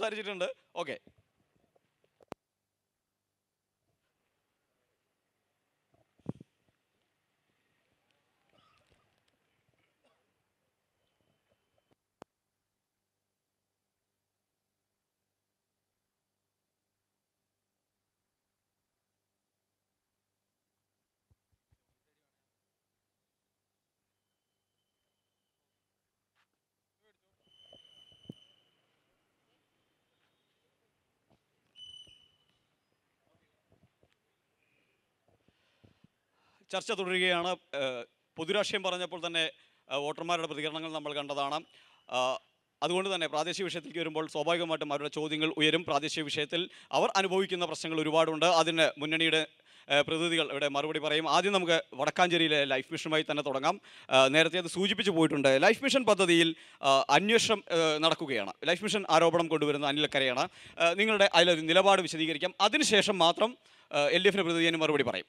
സംസാരിച്ചിട്ടുണ്ട് ഓക്കെ ചർച്ച തുടരുകയാണ് ഏഹ് പൊതുരാഷ്ട്രീയം പറഞ്ഞപ്പോൾ തന്നെ ഏഹ് വോട്ടർമാരുടെ പ്രതികരണങ്ങൾ നമ്മൾ കണ്ടതാണ് ആഹ് അതുകൊണ്ട് തന്നെ പ്രാദേശിക വിഷയത്തിലേക്ക് വരുമ്പോൾ സ്വാഭാവികമായിട്ടും അവരുടെ ചോദ്യങ്ങൾ ഉയരും പ്രാദേശിക വിഷയത്തിൽ അവർ അനുഭവിക്കുന്ന പ്രശ്നങ്ങൾ ഒരുപാടുണ്ട് അതിന് മുന്നണിയുടെ ഏഹ് പ്രതിനിധികൾ ഇവിടെ മറുപടി പറയും ആദ്യം നമുക്ക് വടക്കാഞ്ചേരിയിലെ ലൈഫ് മിഷനുമായി തന്നെ തുടങ്ങാം ആഹ് നേരത്തെ അത് സൂചിപ്പിച്ചു പോയിട്ടുണ്ട് ലൈഫ് മിഷൻ പദ്ധതിയിൽ ആഹ് അന്വേഷണം ഏഹ് നടക്കുകയാണ് ലൈഫ് മിഷൻ ആരോപണം കൊണ്ടുവരുന്ന അനിലക്കരയാണ് ആഹ് നിങ്ങളുടെ അതിൽ നിലപാട് വിശദീകരിക്കാം അതിനുശേഷം മാത്രം എൽ ഡി എഫിൻ്റെ പ്രതിനിധിന് മറുപടി പറയും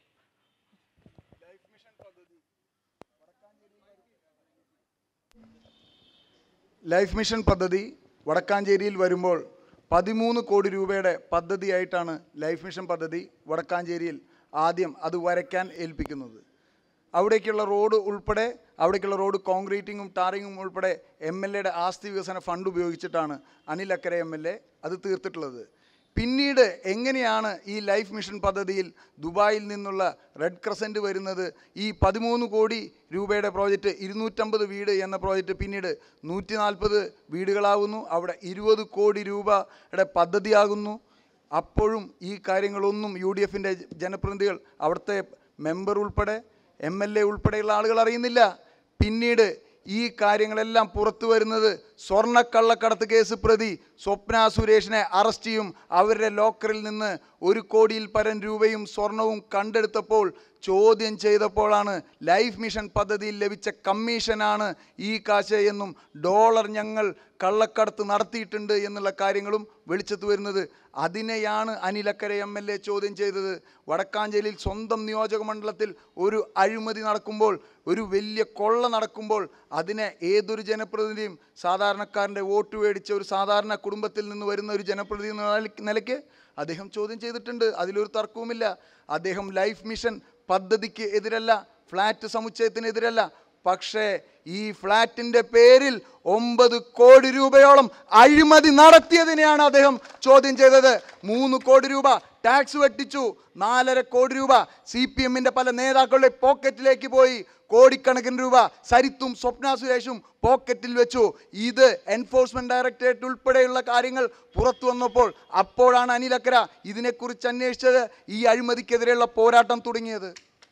ലൈഫ് മിഷൻ പദ്ധതി വടക്കാഞ്ചേരിയിൽ വരുമ്പോൾ പതിമൂന്ന് കോടി രൂപയുടെ പദ്ധതിയായിട്ടാണ് ലൈഫ് മിഷൻ പദ്ധതി വടക്കാഞ്ചേരിയിൽ ആദ്യം അത് വരയ്ക്കാൻ ഏൽപ്പിക്കുന്നത് അവിടേക്കുള്ള റോഡ് ഉൾപ്പെടെ അവിടേക്കുള്ള റോഡ് കോൺക്രീറ്റിങ്ങും ടാറിങ്ങും ഉൾപ്പെടെ എം എൽ എയുടെ ആസ്തി വികസന ഫണ്ട് ഉപയോഗിച്ചിട്ടാണ് അനിൽ അക്കരെ എം എൽ എ അത് തീർത്തിട്ടുള്ളത് പിന്നീട് എങ്ങനെയാണ് ഈ ലൈഫ് മിഷൻ പദ്ധതിയിൽ ദുബായിൽ നിന്നുള്ള റെഡ് ക്രസൻറ്റ് വരുന്നത് ഈ പതിമൂന്ന് കോടി രൂപയുടെ പ്രോജക്റ്റ് ഇരുന്നൂറ്റമ്പത് വീട് എന്ന പ്രോജക്റ്റ് പിന്നീട് നൂറ്റി നാൽപ്പത് വീടുകളാകുന്നു അവിടെ ഇരുപത് കോടി രൂപയുടെ പദ്ധതിയാകുന്നു അപ്പോഴും ഈ കാര്യങ്ങളൊന്നും യു ഡി എഫിൻ്റെ ജനപ്രതിനിധികൾ അവിടുത്തെ മെമ്പർ ഉൾപ്പെടെ എം എൽ എ ഉൾപ്പെടെയുള്ള ആളുകൾ അറിയുന്നില്ല പിന്നീട് ഈ കാര്യങ്ങളെല്ലാം പുറത്തു വരുന്നത് സ്വർണ്ണക്കള്ളക്കടത്ത് കേസ് പ്രതി സ്വപ്ന സുരേഷിനെ അറസ്റ്റ് ചെയ്യും അവരുടെ ലോക്കറിൽ നിന്ന് ഒരു കോടിയിൽ പരം രൂപയും സ്വർണവും കണ്ടെടുത്തപ്പോൾ ചോദ്യം ചെയ്തപ്പോഴാണ് ലൈഫ് മിഷൻ പദ്ധതിയിൽ ലഭിച്ച കമ്മീഷനാണ് ഈ കാശ് എന്നും ഡോളർ ഞങ്ങൾ കള്ളക്കടത്ത് നടത്തിയിട്ടുണ്ട് എന്നുള്ള കാര്യങ്ങളും വെളിച്ചത്ത് വരുന്നത് അതിനെയാണ് അനിലക്കര എം എൽ എ ചോദ്യം ചെയ്തത് വടക്കാഞ്ചേരിയിൽ സ്വന്തം നിയോജക മണ്ഡലത്തിൽ ഒരു അഴിമതി നടക്കുമ്പോൾ ഒരു വലിയ കൊള്ള നടക്കുമ്പോൾ അതിനെ ഏതൊരു ജനപ്രതിനിധിയും സാധാരണക്കാരൻ്റെ വോട്ട് മേടിച്ച ഒരു സാധാരണ കുടുംബത്തിൽ നിന്ന് വരുന്ന ഒരു ജനപ്രതിനിധി എന്ന നില- നിലയ്ക്ക് അദ്ദേഹം ചോദ്യം ചെയ്തിട്ടുണ്ട് അതിലൊരു തർക്കവുമില്ല അദ്ദേഹം ലൈഫ് മിഷൻ പദ്ധതിക്ക് എതിരല്ല ഫ്ലാറ്റ് സമുച്ചയത്തിനെതിരല്ല പക്ഷേ ഈ ഫ്ലാറ്റിൻ്റെ പേരിൽ ഒമ്പത് കോടി രൂപയോളം അഴിമതി നടത്തിയതിനെയാണ് അദ്ദേഹം ചോദ്യം ചെയ്തത് മൂന്ന് കോടി രൂപ ടാക്സ് വെട്ടിച്ചു നാലര കോടി രൂപ സി പി എമ്മിൻ്റെ പല നേതാക്കളുടെ പോക്കറ്റിലേക്ക് പോയി കോടിക്കണക്കിന് രൂപ സരിത്തും സ്വപ്ന സുരേഷും പോക്കറ്റിൽ വെച്ചു ഇത് എൻഫോഴ്സ്മെന്റ് ഡയറക്ടറേറ്റ് ഉൾപ്പെടെയുള്ള കാര്യങ്ങൾ പുറത്തു വന്നപ്പോൾ അപ്പോഴാണ് അനിലക്കര ഇതിനെക്കുറിച്ച് അന്വേഷിച്ചത് ഈ അഴിമതിക്കെതിരെയുള്ള പോരാട്ടം തുടങ്ങിയത്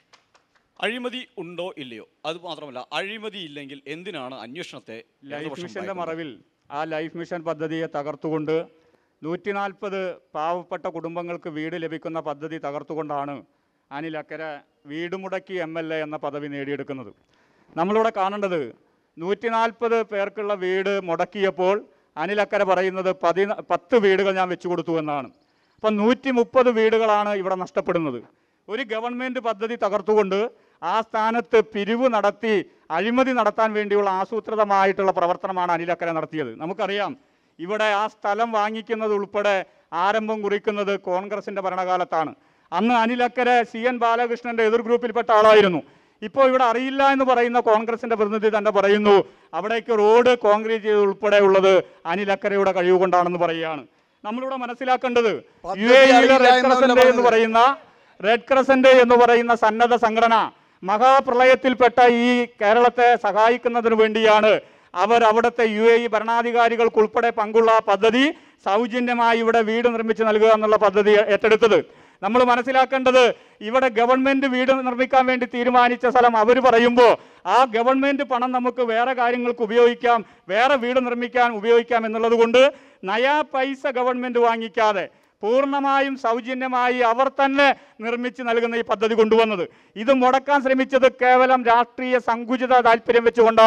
അഴിമതി ഉണ്ടോ ഇല്ലയോ അത് മാത്രമല്ല അഴിമതി ഇല്ലെങ്കിൽ എന്തിനാണ് അന്വേഷണത്തെ ലൈഫ് ഇടതുപക്ഷം മിഷന്റെ ഭയക്കുന്നത്? മറവിൽ ആ ലൈഫ് മിഷൻ പദ്ധതിയെ തകർത്തുകൊണ്ട് നൂറ്റി നാൽപ്പത് പാവപ്പെട്ട കുടുംബങ്ങൾക്ക് വീട് ലഭിക്കുന്ന പദ്ധതി തകർത്തുകൊണ്ടാണ് അനിൽ അക്കര വീട് മുടക്കി എം എൽ എ എന്ന പദവി നേടിയെടുക്കുന്നത് നമ്മളിവിടെ കാണേണ്ടത് നൂറ്റി നാൽപ്പത് പേർക്കുള്ള വീട് മുടക്കിയപ്പോൾ അനിൽ അക്കര പറയുന്നത് പതി പത്ത് വീടുകൾ ഞാൻ വെച്ചു കൊടുത്തു എന്നാണ് അപ്പം നൂറ്റി മുപ്പത് വീടുകളാണ് ഇവിടെ നഷ്ടപ്പെടുന്നത് ഒരു ഗവൺമെൻറ് പദ്ധതി തകർത്തുകൊണ്ട് ആ സ്ഥാനത്ത് പിരിവ് നടത്തി അഴിമതി നടത്താൻ വേണ്ടിയുള്ള ആസൂത്രിതമായിട്ടുള്ള പ്രവർത്തനമാണ് അനിലക്കര നടത്തിയത് നമുക്കറിയാം ഇവിടെ ആ സ്ഥലം വാങ്ങിക്കുന്നത് ഉൾപ്പെടെ ആരംഭം കുറിക്കുന്നത് കോൺഗ്രസിൻ്റെ ഭരണകാലത്താണ് അന്ന് അനിലക്കര സി എൻ ബാലകൃഷ്ണൻ്റെ എതിർ ഗ്രൂപ്പിൽപ്പെട്ട ആളായിരുന്നു ഇപ്പോൾ ഇവിടെ അറിയില്ല എന്ന് പറയുന്ന കോൺഗ്രസിൻ്റെ പ്രതിനിധി തന്നെ പറയുന്നു അവിടേക്ക് റോഡ് കോൺക്രീറ്റ് ചെയ്ത് ഉൾപ്പെടെ ഉള്ളത് അനിലക്കരയുടെ കഴിവ് കൊണ്ടാണെന്ന് പറയുകയാണ് നമ്മളിവിടെ മനസ്സിലാക്കേണ്ടത് യു എ അറിയില്ല റെഡ് എന്നല്ല ക്രസന്റ് എന്ന് പറഞ്ഞത്. പറയുന്ന റെഡ് ക്രസന്റ് എന്ന് പറയുന്ന സന്നദ്ധ സംഘടന മഹാപ്രളയത്തിൽപ്പെട്ട ഈ കേരളത്തെ സഹായിക്കുന്നതിന് വേണ്ടിയാണ് അവർ അവിടുത്തെ യു എ ഇ ഭരണാധികാരികൾക്കുൾപ്പെടെ പങ്കുള്ള പദ്ധതി സൗജന്യമായി ഇവിടെ വീട് നിർമ്മിച്ച് നൽകുക എന്നുള്ള പദ്ധതി ഏറ്റെടുത്തത് നമ്മൾ മനസ്സിലാക്കേണ്ടത് ഇവിടെ ഗവൺമെന്റ് വീട് നിർമ്മിക്കാൻ വേണ്ടി തീരുമാനിച്ച സ്ഥലം അവർ പറയുമ്പോൾ ആ ഗവൺമെന്റ് പണം നമുക്ക് വേറെ കാര്യങ്ങൾക്ക് ഉപയോഗിക്കാം വേറെ വീട് നിർമ്മിക്കാൻ ഉപയോഗിക്കാം എന്നുള്ളത് കൊണ്ട് നയാ പൈസ ഗവൺമെന്റ് വാങ്ങിക്കാതെ പൂർണ്ണമായും സൗജന്യമായി അവർ തന്നെ നിർമ്മിച്ച് നൽകുന്ന ഈ പദ്ധതി കൊണ്ടുവന്നത് ഇത് മുടക്കാൻ ശ്രമിച്ചത് കേവലം രാഷ്ട്രീയ സങ്കുചിത താല്പര്യം വെച്ചുകൊണ്ടാണ്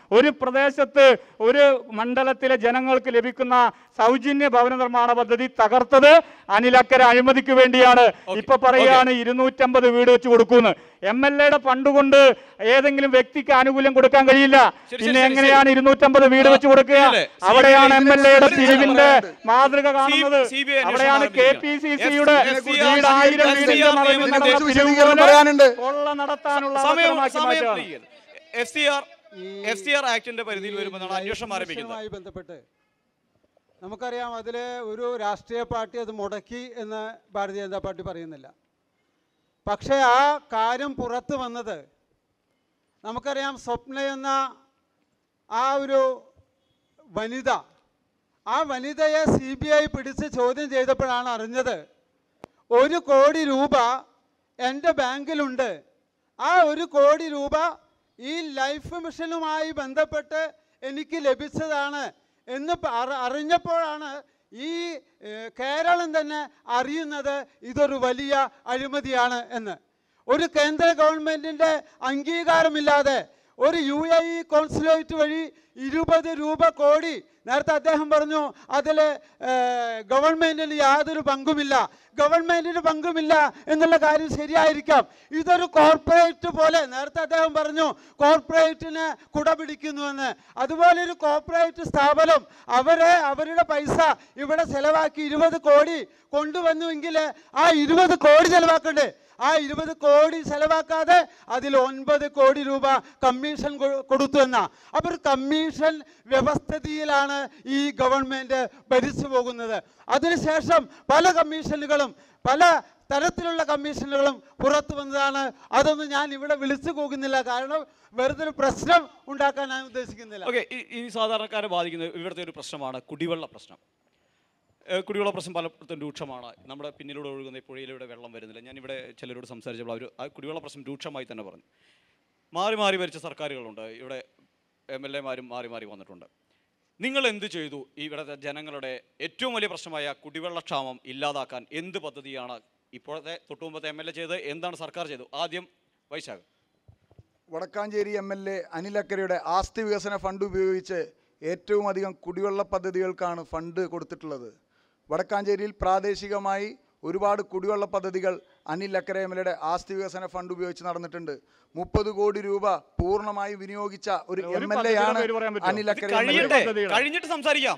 ഒരു പ്രദേശത്ത് ഒരു മണ്ഡലത്തിലെ ജനങ്ങൾക്ക് ലഭിക്കുന്ന സൗജന്യ ഭവന നിർമ്മാണ പദ്ധതി തകർത്തത് അനിലക്കര അഴിമതിക്ക് വേണ്ടിയാണ് ഇപ്പൊ പറയാണ് ഇരുന്നൂറ്റമ്പത് വീട് വെച്ച് കൊടുക്കുന്നു എം എൽ എയുടെ ഫണ്ട് കൊണ്ട് ഏതെങ്കിലും വ്യക്തിക്ക് ആനുകൂല്യം കൊടുക്കാൻ കഴിയില്ല ശരി, പിന്നെ ശരി, എങ്ങനെയാണ് ഇരുന്നൂറ്റമ്പത് വീട് വെച്ച് കൊടുക്കുക ഇല്ലേ? അവിടെയാണ് എം എൽ എയുടെ ഇതിന് പിരിവിന്റെ പറയാനുണ്ട്. മാതൃക കാണുന്നത് CBI അന്വേഷണം അവിടെയാണ് കെ പി സി സിയുടെ FCR വീട് ആയിരം FCR വീടിന്റെ മറവിൽ നിയമത്തിന്റെ നടന്ന കുറിച്ച് പിരിവ് വിശദീകരണം പോലെ പറയാനുണ്ട്. കൊള്ള നടത്താനുള്ള സമയം അവസരമാക്കി സമയം മാറ്റുകയാണ്. F C R F C R ആക്ടിന്റെ പരിധിയിൽ വരുമ്പോഴാണ് അന്വേഷണം ആരംഭിക്കുന്നത് ഇലക്ഷനുമായി ബന്ധപ്പെട്ട് നമുക്കറിയാം അതിൽ ഒരു രാഷ്ട്രീയ പാർട്ടി അത് മുടക്കി എന്ന് ഭാരതീയ ജനതാ പാർട്ടി പറയുന്നില്ല പക്ഷേ ആ കാര്യം പുറത്തു വന്നത് നമുക്കറിയാം സ്വപ്ന എന്ന ആ ഒരു വനിത ആ വനിതയെ സി ബി ഐ പിടിച്ച് ചോദ്യം ചെയ്തപ്പോഴാണ് അറിഞ്ഞത് ഒരു കോടി രൂപ എൻ്റെ ബാങ്കിലുണ്ട് ആ ഒരു കോടി രൂപ ഈ ലൈഫ് മിഷനുമായി ബന്ധപ്പെട്ട് എനിക്ക് ലഭിച്ചതാണ് എന്ന് പ- അറി- അറിഞ്ഞപ്പോഴാണ് ഈ ഏഹ്, കേരളം തന്നെ അറിയുന്നത് ഇതൊരു വലിയ അഴിമതിയാണ് എന്ന് ഒരു കേന്ദ്ര ഗവൺമെൻറ്റിൻ്റെ അംഗീകാരമില്ലാതെ ഒരു യു എ ഇ കോൺസുലേറ്റ് വഴി ഇരുപത് രൂപ കോടി നേരത്തെ അദ്ദേഹം പറഞ്ഞു അതിൽ ഗവൺമെൻറ്റിന് യാതൊരു പങ്കുമില്ല ഗവൺമെൻറ്റിന് പങ്കുമില്ല എന്നുള്ള കാര്യം ശരിയായിരിക്കാം ഇതൊരു കോർപ്പറേറ്റ് പോലെ നേരത്തെ അദ്ദേഹം പറഞ്ഞു കോർപ്പറേറ്റിന് കുട പിടിക്കുന്നുവെന്ന് അതുപോലെ ഒരു കോർപ്പറേറ്റ് സ്ഥാപനം അവരെ അവരുടെ പൈസ ഇവിടെ ചെലവാക്കി ഇരുപത് കോടി കൊണ്ടുവന്നുവെങ്കിൽ ആ ഇരുപത് കോടി ചെലവാക്കണ്ടേ ആ ഇരുപത് കോടി ചെലവാക്കാതെ അതിൽ ഒൻപത് കോടി രൂപ കമ്മീഷൻ കൊ- കൊടുത്തു എന്ന അപ്പോൾ ഒരു കമ്മീഷൻ വ്യവസ്ഥിതിയിലാണ് ഈ ഗവൺമെൻറ് ഭരിച്ചു പോകുന്നത് അതിനുശേഷം പല കമ്മീഷനുകളും പല തരത്തിലുള്ള കമ്മീഷനുകളും പുറത്തു വന്നതാണ് അതൊന്നും ഞാൻ ഇവിടെ വിളിച്ചു പോകുന്നില്ല കാരണം വെറുതെ ഒരു പ്രശ്നം ഉണ്ടാക്കാൻ ഞാൻ ഉദ്ദേശിക്കുന്നില്ല ഓക്കെ ഈ സാധാരണക്കാരെ ബാധിക്കുന്ന ഇവിടുത്തെ ഒരു പ്രശ്നമാണ് കുടിവെള്ള പ്രശ്നം ഏഹ് കുടിവെള്ള പ്രശ്നം പലപ്പോഴും രൂക്ഷമാണ് നമ്മുടെ പിന്നിലൂടെ ഒഴുകുന്ന ഈ പുഴയിലൂടെ വെള്ളം വരുന്നില്ല ഞാനിവിടെ ചിലരോട് സംസാരിച്ചപ്പോൾ അവർ ആ കുടിവെള്ള പ്രശ്നം രൂക്ഷമായി തന്നെ പറഞ്ഞു മാറി മാറി ഭരിച്ച സർക്കാരുകളുണ്ട് ഇവിടെ എം എൽ എമാരും മാറി മാറി വന്നിട്ടുണ്ട് നിങ്ങൾ എന്ത് ചെയ്തു ഇവിടുത്തെ ജനങ്ങളുടെ ഏറ്റവും വലിയ പ്രശ്നമായ കുടിവെള്ളക്ഷാമം ഇല്ലാതാക്കാൻ എന്ത് പദ്ധതിയാണ് ഇപ്പോഴത്തെ തൊട്ടുമുമ്പത്തെ എം എൽ എ ചെയ്ത് എന്താണ് സർക്കാർ ചെയ്തു ആദ്യം Vaisakh Vadakkanchery M L A അനിലക്കരയുടെ ആസ്തി വികസന ഫണ്ട് ഉപയോഗിച്ച് ഏറ്റവും അധികം കുടിവെള്ള പദ്ധതികൾക്കാണ് ഫണ്ട് കൊടുത്തിട്ടുള്ളത് വടക്കാഞ്ചേരിയിൽ പ്രാദേശികമായി ഒരുപാട് കുടിവെള്ള പദ്ധതികൾ അനിൽ അക്കര എം എൽ എയുടെ ആസ്തി വികസന ഫണ്ട് ഉപയോഗിച്ച് നടന്നിട്ടുണ്ട് മുപ്പത് കോടി രൂപ പൂർണ്ണമായി വിനിയോഗിച്ച ഒരു ഒരു എം എൽ എ പദ്ധതിയുടെ ആണ് പേര് പറയാൻ പറ്റുമോ? അനിൽ ഇത് അക്കര എം എൽ എ കഴിയട്ടെ പദ്ധതികളാണ്. കഴിഞ്ഞിട്ട് സംസാരിക്കാം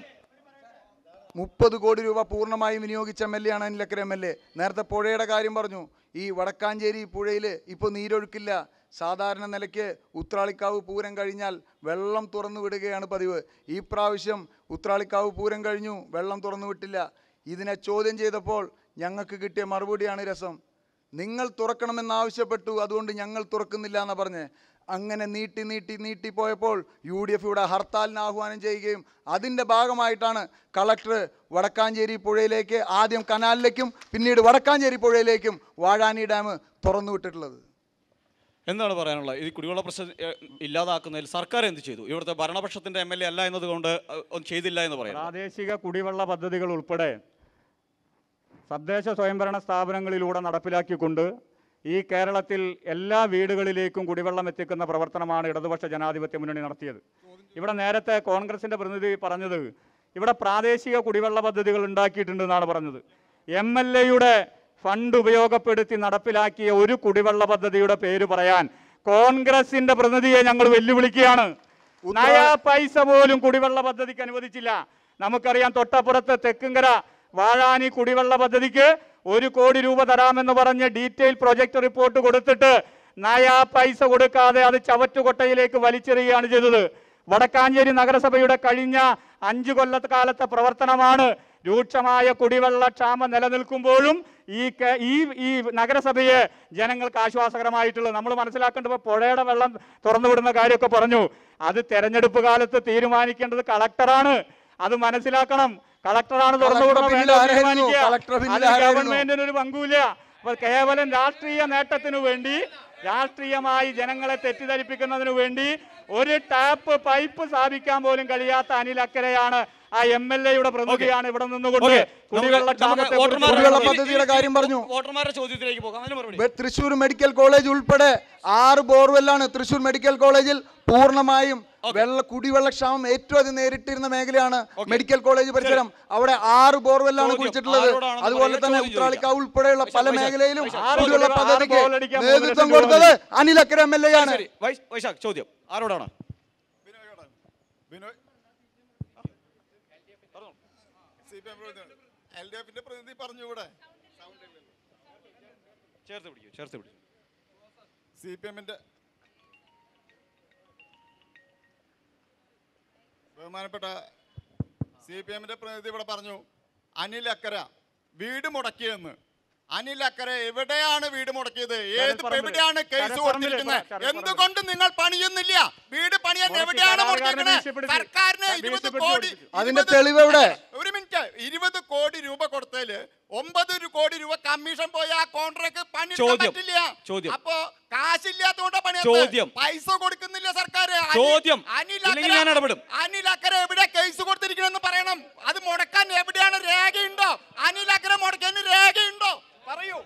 മുപ്പത് കോടി രൂപ പൂർണ്ണമായും വിനിയോഗിച്ച എം എൽ എ ആണ് അനിലക്കര എം എൽ എ നേരത്തെ പുഴയുടെ കാര്യം പറഞ്ഞു ഈ വടക്കാഞ്ചേരി പുഴയിൽ ഇപ്പോൾ നീരൊഴുക്കില്ല സാധാരണ നിലയ്ക്ക് ഉത്രാളിക്കാവ് പൂരം കഴിഞ്ഞാൽ വെള്ളം തുറന്നു വിടുകയാണ് പതിവ് ഈ പ്രാവശ്യം ഉത്രാളിക്കാവ് പൂരം കഴിഞ്ഞു വെള്ളം തുറന്നു വിട്ടില്ല ഇതിനെ ചോദ്യം ചെയ്തപ്പോൾ ഞങ്ങൾക്ക് കിട്ടിയ മറുപടിയാണ് രസം നിങ്ങൾ തുറക്കണമെന്നാവശ്യപ്പെട്ടു അതുകൊണ്ട് ഞങ്ങൾ തുറക്കുന്നില്ല എന്ന് പറഞ്ഞ് അങ്ങനെ നീട്ടി നീട്ടി നീട്ടി പോയപ്പോൾ യു ഡി എഫ് ഇവിടെ ഹർത്താലിന് ആഹ്വാനം ചെയ്യുകയും അതിൻ്റെ ഭാഗമായിട്ടാണ് കളക്ടർ വടക്കാഞ്ചേരി പുഴയിലേക്ക് ആദ്യം കനാലിലേക്കും പിന്നീട് വടക്കാഞ്ചേരി പുഴയിലേക്കും വാഴാനി ഡാം തുറന്നു വിട്ടിട്ടുള്ളത് എന്താണ് പറയാനുള്ളത് ഈ കുടിവെള്ള പ്രശ്നം ഏഹ്, ഇല്ലാതാക്കുന്നതിൽ സർക്കാർ എന്ത് ചെയ്തു ഇവിടുത്തെ ഭരണപക്ഷത്തിന്റെ എം എൽ എ അല്ല എന്നതുകൊണ്ട് അഹ്, ഒന്നും ചെയ്തില്ല എന്ന് പറയുന്നു പ്രാദേശിക കുടിവെള്ള പദ്ധതികൾ ഉൾപ്പെടെ തദ്ദേശ സ്വയംഭരണ സ്ഥാപനങ്ങളിലൂടെ നടപ്പിലാക്കിക്കൊണ്ട് ഈ കേരളത്തിൽ എല്ലാ വീടുകളിലേക്കും കുടിവെള്ളം എത്തിക്കുന്ന പ്രവർത്തനമാണ് ഇടതുപക്ഷ ജനാധിപത്യ മുന്നണി നടത്തിയത് ഇവിടെ നേരത്തെ കോൺഗ്രസിൻ്റെ പ്രതിനിധി പറഞ്ഞത് ഇവിടെ പ്രാദേശിക കുടിവെള്ള പദ്ധതികൾ ഉണ്ടാക്കിയിട്ടുണ്ടെന്നാണ് പറഞ്ഞത് എം എൽ എയുടെ ഫണ്ട് ഉപയോഗപ്പെടുത്തി നടപ്പിലാക്കിയ ഒരു കുടിവെള്ള പദ്ധതിയുടെ പേര് പറയാൻ കോൺഗ്രസിന്റെ പ്രതിനിധിയെ ഞങ്ങൾ വെല്ലുവിളിക്കുകയാണ് നയാ പൈസ പോലും കുടിവെള്ള പദ്ധതിക്ക് അനുവദിച്ചില്ല നമുക്കറിയാം തൊട്ടപ്പുറത്ത് തെക്കുംകര വാഴാനി കുടിവെള്ള പദ്ധതിക്ക് ഒരു കോടി രൂപ തരാമെന്ന് പറഞ്ഞ് ഡീറ്റെയിൽ പ്രൊജക്ട് റിപ്പോർട്ട് കൊടുത്തിട്ട് നയാ പൈസ കൊടുക്കാതെ അത് ചവറ്റുകൊട്ടയിലേക്ക് വലിച്ചെറിയുകയാണ് ചെയ്തത് വടക്കാഞ്ചേരി നഗരസഭയുടെ കഴിഞ്ഞ അഞ്ചു കൊല്ലക്കാലത്തെ പ്രവർത്തനമാണ് രൂക്ഷമായ കുടിവെള്ള ക്ഷാമം നിലനിൽക്കുമ്പോഴും ഈ കേ- ഈ ഈ നഗരസഭയെ ജനങ്ങൾക്ക് ആശ്വാസകരമായിട്ടുള്ളത് നമ്മൾ മനസ്സിലാക്കേണ്ടത് ഇപ്പോൾ പുഴയുടെ വെള്ളം തുറന്നു വിടുന്ന കാര്യമൊക്കെ പറഞ്ഞു അത് തെരഞ്ഞെടുപ്പ് കാലത്ത് തീരുമാനിക്കേണ്ടത് കളക്ടറാണ് അത് മനസ്സിലാക്കണം കളക്ടറാണ് തുറന്നു കളക്ടർ വിടണം പിന്നിൽ വേണ്ടത് ആരായിരുന്നു? തീരുമാനിക്കുക. കളക്ടർ പിന്നിൽ അതിൽ ആരായിരുന്നു? ഗവൺമെന്റിന് ഒരു പങ്കുമില്ല അപ്പൊ കേവലം രാഷ്ട്രീയ നേട്ടത്തിനു വേണ്ടി രാഷ്ട്രീയമായി ജനങ്ങളെ തെറ്റിദ്ധരിപ്പിക്കുന്നതിനു വേണ്ടി ഒരു ടാപ്പ് പൈപ്പ് സ്ഥാപിക്കാൻ പോലും കഴിയാത്ത അനിൽ അക്കരയാണ് ആ എം എൽ എയുടെ പ്രതിനിധിയാണ് ഇവിടെ നിന്നുകൊണ്ട് ഓക്കേ. കുടിവെള്ള നമുക്ക് ക്ഷാമത്തെ വോട്ടർമാരുടെ കുടിവെള്ള ഇനി- പദ്ധതിയുടെ ഇനി- കാര്യം പറഞ്ഞു. വോട്ടർമാരുടെ ചോദ്യത്തിലേക്ക് പോകാം അതിന് മറുപടി വെ- തൃശ്ശൂർ മെഡിക്കൽ കോളേജ് ഉൾപ്പെടെ ആറ് ബോർവെല്ലാണ് തൃശ്ശൂർ മെഡിക്കൽ കോളേജിൽ പൂർണ്ണമായും വെള്ള കുടിവെള്ളക്ഷാമം ഏറ്റവും അധികം നേരിട്ടിരുന്ന മേഖലയാണ് മെഡിക്കൽ കോളേജ് പരിസരം അവിടെ ആറ് ബോർവെല്ലാണ് ചോദ്യം കുഴിച്ചിട്ടുള്ളത് ആരോടാണെന്ന് അതുപോലെ പറയുക, തന്നെ ചോദ്യം ഉത്രാളിക്കാവ് ഉൾപ്പെടെയുള്ള പല വൈശാഖ്, മേഖലയിലും ആറ് കുടിവെള്ള ആറ് പദ്ധതിക്ക് ബോർവെലടിക്കാൻ മൂന്ന് നേതൃത്വം ലക്ഷം രൂപ കൊടുത്തത് Anil Akkara M L A ആണ് ശരി വൈ- വൈശാഖ് ചോദ്യം ആരോടാണ് എൽ ഡി എഫിന്റെ പ്രതിനിധി പറഞ്ഞു ഇവിടെ ചേർത്ത് പിടിക്കൂ ചേർത്ത് പിടിക്കൂ സി പി എമ്മിന്റെ ബഹുമാനപ്പെട്ട സി പി എമ്മിന്റെ പ്രതിനിധി ഇവിടെ പറഞ്ഞു അനിൽ അക്കര വീട് മുടക്കിയെന്ന് അനിൽ അക്കര എവിടെയാണ് വീട് മുടക്കിയത് ഏത് ചരൽപ്പറമ്പിൽ. എവിടെയാണ് കേസ് ചരൽപ്പറമ്പിൽ കൊടുത്തിരിക്കുന്നത് ഇവിടെ, ചരൽപ്പറമ്പിൽ. എന്തുകൊണ്ട് നിങ്ങൾ പണിയുന്നില്ല വീട് പണിയാൻ മുടക്കി എവിടെയാണ് കരാറുകാരനെ മുടക്കിയിരിക്കുന്നത് ഭീഷണിപ്പെടുത്തി. സർക്കാരിന് ആ, ഇരുപത് ഭീഷണിപ്പെടുത്തി കോടി കൊടുത്തു. അതിന്റെ ഇരുപത് തെളിവ് എവിടെ? ഒരു മിനിറ്റ് ഇരുപത് കോടി രൂപ കൊടുത്തതില് ഒമ്പത് ഒരു കോടി രൂപ കമ്മീഷൻ പോയ ആ കോൺട്രാക്ട് പണി ചോദ്യം. പറ്റില്ല ചോദ്യം. അപ്പോ കാശില്ലാത്തോണ്ടാ പണി ചോദ്യം. പൈസ കൊടുക്കുന്നില്ല സർക്കാർ ചോദ്യം. അനിൽ ഇല്ലെങ്കിൽ അക്കര- ഞാൻ ഇടപെടും. അനിൽ അക്കര എവിടെ കേസ് കൊടുത്തിരിക്കണമെന്ന് പറയണം അത് മുടക്കാൻ എവിടെയാണ് രേഖയുണ്ടോ അനിൽ അക്കര മുടക്കിയതിന് രേഖയുണ്ടോ പറയൂ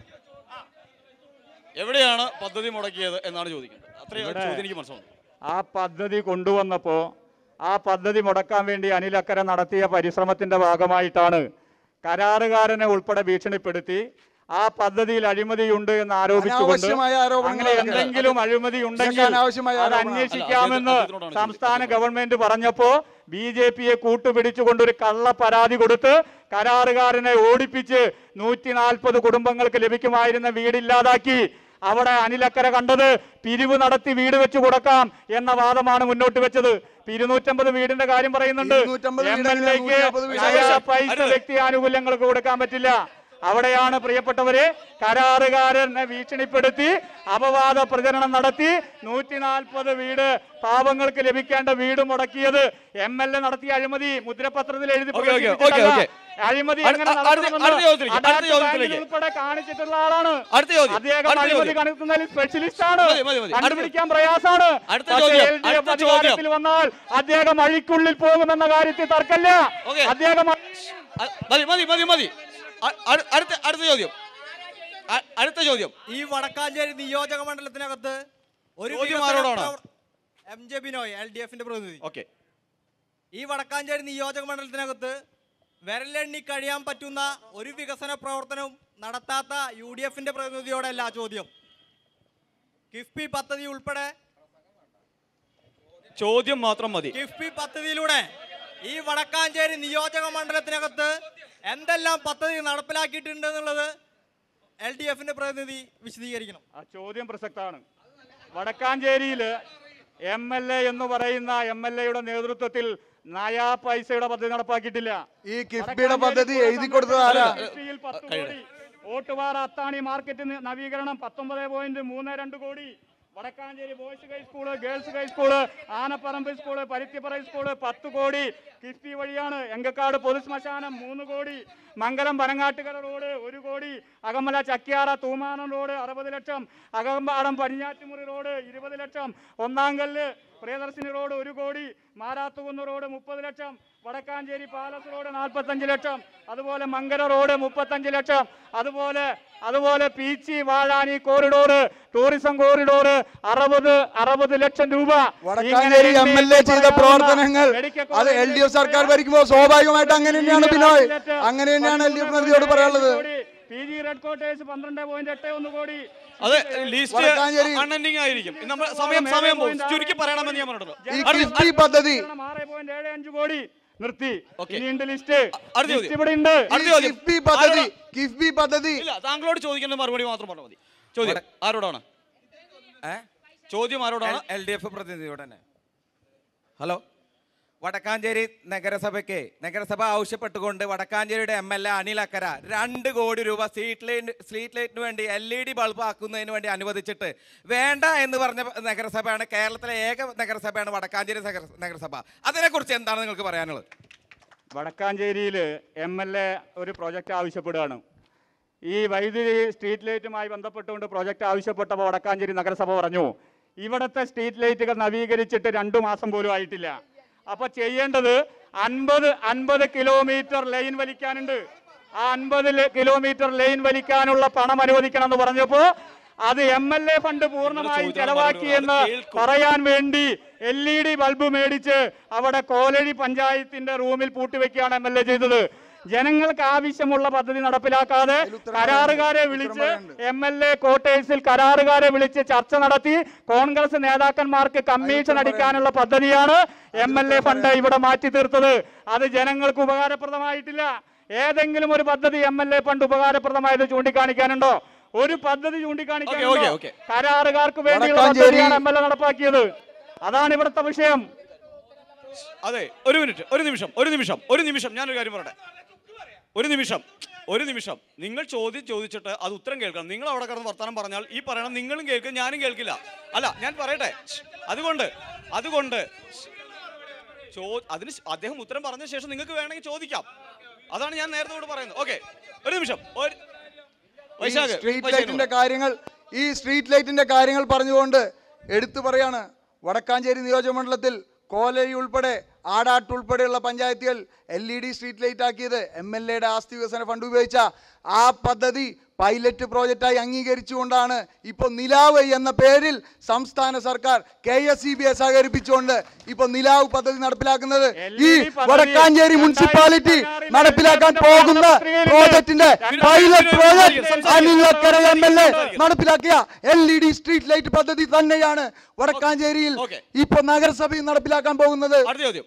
എവിടെയാണ് പദ്ധതി മുടക്കിയത് എന്നാണ് ചോദിക്കുന്നത് അത്രയും ഇവിടെ- ചോദ്യം എനിക്ക് മനസ്സിലാവും ആ പദ്ധതി കൊണ്ടുവന്നപ്പോൾ ആ പദ്ധതി മുടക്കാൻ വേണ്ടി അനിലക്കര നടത്തിയ പരിശ്രമത്തിന്റെ ഭാഗമായിട്ടാണ് കരാറുകാരനെ ഉൾപ്പെടെ ഭീഷണിപ്പെടുത്തി ആ പദ്ധതിയിൽ അഴിമതിയുണ്ട് എന്ന് ആരോപിച്ചുകൊണ്ട് അനാവശ്യമായ ആരോപണങ്ങൾ അങ്ങനെ നടക്കുക. എന്തെങ്കിലും അഴിമതി ഉണ്ടെങ്കിൽ ഇതൊക്കെ അനാവശ്യമായ അത് ആരോപണമാണ്. അന്വേഷിക്കാമെന്ന് അല്ല, അദ്ദേഹത്തിനോടാണ് സംസ്ഥാന ചോദിച്ചത്. ഗവൺമെന്റ് പറഞ്ഞപ്പോ ബി ജെ പിയെ കൂട്ടുപിടിച്ചുകൊണ്ട് ഒരു കള്ള പരാതി കൊടുത്ത് കരാറുകാരനെ ഓടിപ്പിച്ച് നൂറ്റി നാൽപ്പത് കുടുംബങ്ങൾക്ക് ലഭിക്കുമായിരുന്ന വീടില്ലാതാക്കി അവിടെ അനിലക്കര കണ്ടത് പിരിവ് നടത്തി വീട് വെച്ച് കൊടുക്കാം എന്ന വാദമാണ് മുന്നോട്ട് വെച്ചത് ഇപ്പൊ ഇരുന്നൂറ്റമ്പത് വീടിന്റെ കാര്യം പറയുന്നുണ്ട് 250 എം വീട് എൽ എക്ക് നൂറ്റിനാൽപ്പത് വീട് പൈസ അരുത്. വ്യക്തി ആനുകൂല്യങ്ങൾക്ക് കൊടുക്കാൻ പറ്റില്ല അവിടെയാണ് പ്രിയപ്പെട്ടവരെ കരാറുകാരനെ ഭീഷണിപ്പെടുത്തി അപവാദ പ്രചരണം നടത്തി നൂറ്റി നാൽപ്പത് വീട് പാവങ്ങൾക്ക് ലഭിക്കേണ്ട വീട് മുടക്കിയത് എം എൽ എ നടത്തിയ അഴിമതി മുദ്രപത്രത്തിൽ എഴുതി ഓക്കേ, ഓക്കേ, ഓക്കേ, പ്രദർശിപ്പിച്ചിട്ടല്ല. ഓക്കേ. അഴിമതി അടുത്ത- എങ്ങനെ അടുത്ത- നടത്തണമെന്ന് അടുത്ത ചോദ്യത്തിലേക്ക്, അടുത്ത അഡാറ്റ് ചോദ്യത്തിലേക്ക്. ബാങ്കിൽ ഉൾപ്പെടെ കാണിച്ചിട്ടുള്ള ആളാണ് അടുത്ത ചോദ്യം, അദ്ദേഹം അടുത്ത അഴിമതി ചോദ്യം. കണ്ടെത്തുന്നതിൽ സ്പെഷ്യലിസ്റ്റ് ആണ് മതി, മതി, മതി. അടുത്ത- കണ്ടുപിടിക്കാൻ പ്രയാസാണ് അടുത്ത പക്ഷേ ചോദ്യം, LDF അടുത്ത അധികാരത്തിൽ ചോദ്യം. വന്നാൽ അദ്ദേഹം അഴിക്കുള്ളിൽ പോകുമെന്ന കാര്യത്തിൽ തർക്കമില്ല ഓക്കേ. അദ്ദേഹം അ- മതി മതി മതി മതി അ- അടു- അടുത്ത അടുത്ത ചോദ്യം അ- അടുത്ത ചോദ്യം ഈ വടക്കാഞ്ചേരി നിയോജക മണ്ഡലത്തിനകത്ത് ഒരു ചോദ്യം വികസന ആരോടാണ്? പ്രവർ- M J Binoy L D എഫിന്റെ പ്രതിനിധി ഓക്കെ ഈ വടക്കാഞ്ചേരി നിയോജക മണ്ഡലത്തിനകത്ത് വിരലെണ്ണി കഴിയാൻ പറ്റുന്ന ഒരു വികസന പ്രവർത്തനവും നടത്താത്ത യു ഡി എഫിന്റെ പ്രതിനിധിയോടല്ല ചോദ്യം കിഫ്ബി പദ്ധതി ഉൾപ്പെടെ ചോദ്യം മാത്രം മതി കിഫ്ബി പദ്ധതിയിലൂടെ ഈ വടക്കാഞ്ചേരി നിയോജക മണ്ഡലത്തിനകത്ത് എന്തെല്ലാം പദ്ധതി നടപ്പിലാക്കിയിട്ടുണ്ട് എന്നുള്ളത് എൽ ഡി എഫിന്റെ പ്രതിനിധി വിശദീകരിക്കണം ആ ചോദ്യം പ്രസക്തമാണ് വടക്കാഞ്ചേരിയിൽ എം എൽ എ എന്ന് പറയുന്ന എം എൽ എയുടെ നേതൃത്വത്തിൽ നയാ പൈസയുടെ പദ്ധതി നടപ്പാക്കിയിട്ടില്ല ഈ കിഫ്ബിയുടെ പദ്ധതി എഴുതി കൊടുത്തത് ആരാ കിഫ്ബിയിൽ പത്ത് കഴിയട്ടെ. കോടി ഓട്ടുപാറ അത്താണി മാർക്കറ്റ് നി- നവീകരണം പത്തൊമ്പത് പോയിന്റ് മൂന്ന് രണ്ട് കോടി Vadakkanchery boys high school girls high school Anapparambu school Paruthippara school പത്ത് കോടി കിഫ്ബി വഴിയാണ് എങ്കക്കാട് പൊതുശ്മശാനം മൂന്ന് കോടി മംഗലം പനങ്ങാട്ടുകര റോഡ് ഒരു കോടി അകമല ചക്കിയാറ തൂമാനം റോഡ് അറുപത് ലക്ഷം അകമ്പാടം പടിഞ്ഞാറ്റുമുറി റോഡ് ഇരുപത് ലക്ഷം ഒന്നാങ്കല്ല് പ്രിയദർശിനി റോഡ് ഒരു കോടി മാരാത്തുകുന്ന് റോഡ് മുപ്പത് ലക്ഷം വടക്കാഞ്ചേരി പാലസ് റോഡ് നാൽപ്പത്തഞ്ച് ലക്ഷം അതുപോലെ മങ്കര റോഡ് മുപ്പത്തഞ്ച് ലക്ഷം അതുപോലെ അതുപോലെ Peechi Vazhani corridor tourism corridor അറുപത് അറുപത് ലക്ഷം രൂപ വടക്കാഞ്ചേരി എം എൽ എ ചെയ്ത പ്രവർത്തനങ്ങൾ അത് എൽ ഡി എഫ് സർക്കാർ ഭരിക്കുമ്പോൾ സ്വാഭാവികമായിട്ട് അങ്ങനെ തന്നെയാണ് ബിനോയ് അങ്ങനെ തന്നെയാണ് എൽ ഡി എഫ് പ്രതിയോട് പറയാനുള്ളത് പി ജി റെഡ് കോട്ടേഴ്സ് പന്ത്രണ്ട് പോയിന്റ് എട്ട് ഒന്ന് കോടി അത് ലിസ്റ്റ് വടക്കാഞ്ചേരി- അൺഎൻഡിങ് ആയിരിക്കും ഇന്ന് നമ്മൾ സമയം സമയം പോകും ചുരുക്കി പറയണമെന്ന് ഞാൻ പറഞ്ഞിട്ടുള്ളൂ ഈ അടുത്ത- കിഫ്ബി പദ്ധതി ആറ് പോയിന്റ് ഏഴ് അഞ്ച് കോടി നിർത്തി ഓക്കേ. ഇനിയുണ്ട് ലിസ്റ്റ് അടുത്ത ചോദ്യം. ലിസ്റ്റ് ഇവിടെ ഉണ്ട് അടുത്ത ഈ ചോദ്യം. കിഫ്ബി പദ്ധതി ആരോടാ? കിഫ്ബി പദ്ധതി ഇല്ല താങ്കളോട് ചോദിക്കേണ്ട മറുപടി മാത്രം പറഞ്ഞാൽ മതി ചോദ്യം ആരോടാണ് ചോദ്യം ആരോടാണ് എൽ ഡി എഫ് പ്രതിനിധിയോട് തന്നെ ഹലോ വടക്കാഞ്ചേരി നഗരസഭയ്ക്ക് നഗരസഭ ആവശ്യപ്പെട്ടുകൊണ്ട് വടക്കാഞ്ചേരിയുടെ M L A Anil Akkara രണ്ട് കോടി രൂപ സ്ട്രീറ്റ് ലൈറ്റ് സ്ട്രീറ്റ് ലൈറ്റിന് വേണ്ടി എൽ ഇ ഡി ബൾബ് ആക്കുന്നതിന് വേണ്ടി അനുവദിച്ചിട്ട് വേണ്ട എന്ന് പറഞ്ഞ നഗരസഭയാണ് കേരളത്തിലെ ഏക നഗരസഭയാണ് വടക്കാഞ്ചേരി നഗര- നഗരസഭ അതിനെക്കുറിച്ച് എന്താണ് നിങ്ങൾക്ക് പറയാനുള്ളത് വടക്കാഞ്ചേരിയിൽ എം എൽ എ ഒരു പ്രോജക്റ്റ് ആവശ്യപ്പെടുകയാണ് ഈ വൈദ്യുതി സ്ട്രീറ്റ് ലൈറ്റുമായി ബന്ധപ്പെട്ടുകൊണ്ട് പ്രോജക്റ്റ് ആവശ്യപ്പെട്ടപ്പോൾ വടക്കാഞ്ചേരി നഗരസഭ പറഞ്ഞു ഇവിടുത്തെ സ്ട്രീറ്റ് ലൈറ്റുകൾ നവീകരിച്ചിട്ട് രണ്ടു മാസം പോലും ആയിട്ടില്ല അപ്പോൾ ചെയ്യേണ്ടത് അൻപത് അൻപത് കിലോമീറ്റർ ലൈൻ വലിക്കാനുണ്ട് ആ അൻപത് കിലോമീറ്റർ ലൈൻ വലിക്കാനുള്ള പണം അനുവദിക്കണം എന്ന് പറഞ്ഞപ്പോ അത് എം എൽ എ ഫണ്ട് പൂർണ്ണമായും ചോദിച്ചാൽ ചെലവാക്കിയെന്ന് മറുപടി കേൾക്കൂ. പറയാൻ വേണ്ടി എൽ ഇ ഡി ബൾബ് മേടിച്ച് അവിടെ കോലഴി പഞ്ചായത്തിന്റെ റൂമിൽ പൂട്ടിവെക്കുകയാണ് എം എൽ എ ചെയ്തത് ജനങ്ങൾക്ക് ആവശ്യമുള്ള പദ്ധതി നടപ്പിലാക്കാതെ അതിൽ ഉത്തരം കരാറുകാരെ പറയാനുണ്ട്. വിളിച്ച് ഉത്തരം പറയാനുണ്ട്. എം എൽ എ ക്വാർട്ടേഴ്സിൽ കരാറുകാരെ വിളിച്ച് ചർച്ച നടത്തി കോൺഗ്രസ് നേതാക്കന്മാർക്ക് കമ്മീഷൻ അടിക്കാനുള്ള പദ്ധതിയാണ് എം എൽ എ ഫണ്ട് ഇവിടെ മാറ്റി തീർത്തത് അത് ജനങ്ങൾക്ക് ഉപകാരപ്രദമായിട്ടില്ല ഏതെങ്കിലും ഒരു പദ്ധതി എം എൽ എ ഫണ്ട് ഉപകാരപ്രദമായത് ചൂണ്ടിക്കാണിക്കാനുണ്ടോ ഒരു പദ്ധതി ഓക്കേ, ചൂണ്ടിക്കാണിക്കാനുണ്ടോ ഓക്കേ. കരാറുകാർക്ക് വേണ്ടിയുള്ള വടക്കാഞ്ചേരി- പദ്ധതിയാണ് എം എൽ എ നടപ്പാക്കിയത് അതാണ് ഇവിടുത്തെ വിഷയം അതെ ഒരു മിനിറ്റ് ഒരു നിമിഷം ഒരു നിമിഷം ഒരു നിമിഷം ഞാനൊരു കാര്യം പറയട്ടെ ഒരു നിമിഷം ഒരു നിമിഷം നിങ്ങൾ ചോദ്യം ചോദിച്ചിട്ട് അത് ഉത്തരം കേൾക്കണം നിങ്ങൾ അവിടെ കിടന്ന് വർത്തമാനം പറഞ്ഞാൽ ഈ പറയണം നിങ്ങളും കേൾക്കും ഞാനും കേൾക്കില്ല അല്ല ഞാൻ പറയട്ടെ അതുകൊണ്ട് അതുകൊണ്ട് ചോ അതിന് ശ്- അദ്ദേഹം ഉത്തരം പറഞ്ഞ ശേഷം നിങ്ങൾക്ക് വേണമെങ്കിൽ ചോദിക്കാം അതാണ് ഞാൻ നേരത്തെ കൂടെ പറയുന്നത് ഓക്കെ ഒരു നിമിഷം ഒരു ഈ വൈശാഖ് സ്ട്രീറ്റ് വൈശാഖ് ലൈറ്റിന്റെ കാര്യങ്ങൾ ഈ സ്ട്രീറ്റ് ലൈറ്റിന്റെ കാര്യങ്ങൾ പറഞ്ഞുകൊണ്ട് എടുത്തു പറയാണ് വടക്കാഞ്ചേരി നിയോജകമണ്ഡലത്തിൽ കോലഴി ഉൾപ്പെടെ ആടാട്ട് ഉൾപ്പെടെയുള്ള പഞ്ചായത്തുകൾ L E D street light ആക്കിയത് എം എൽ എയുടെ ആസ്തി വികസന ഫണ്ട് ഉപയോഗിച്ച ആ പദ്ധതി പൈലറ്റ് പ്രോജക്റ്റായി അംഗീകരിച്ചുകൊണ്ടാണ് ഇപ്പോൾ നിലാവ് എന്ന പേരിൽ സംസ്ഥാന സർക്കാർ കെ എസ് ഇ ബിയെ സഹകരിപ്പിച്ചുകൊണ്ട് ഇപ്പോൾ നിലാവ് പദ്ധതി നടപ്പിലാക്കുന്നത് ഈ LED പദ്ധതി വടക്കാഞ്ചേരി മുനിസിപ്പാലിറ്റി 2016 നടപ്പിലാക്കാൻ പോകുന്ന പ്രോജക്റ്റിന്റെ pilot project Anil Akkara M L A നടപ്പിലാക്കിയ L E D street light പദ്ധതി തന്നെയാണ് വടക്കാഞ്ചേരിയിൽ ഓക്കേ. ഇപ്പൊ നഗരസഭയിൽ നടപ്പിലാക്കാൻ പോകുന്നത് അടുത്ത ചോദ്യം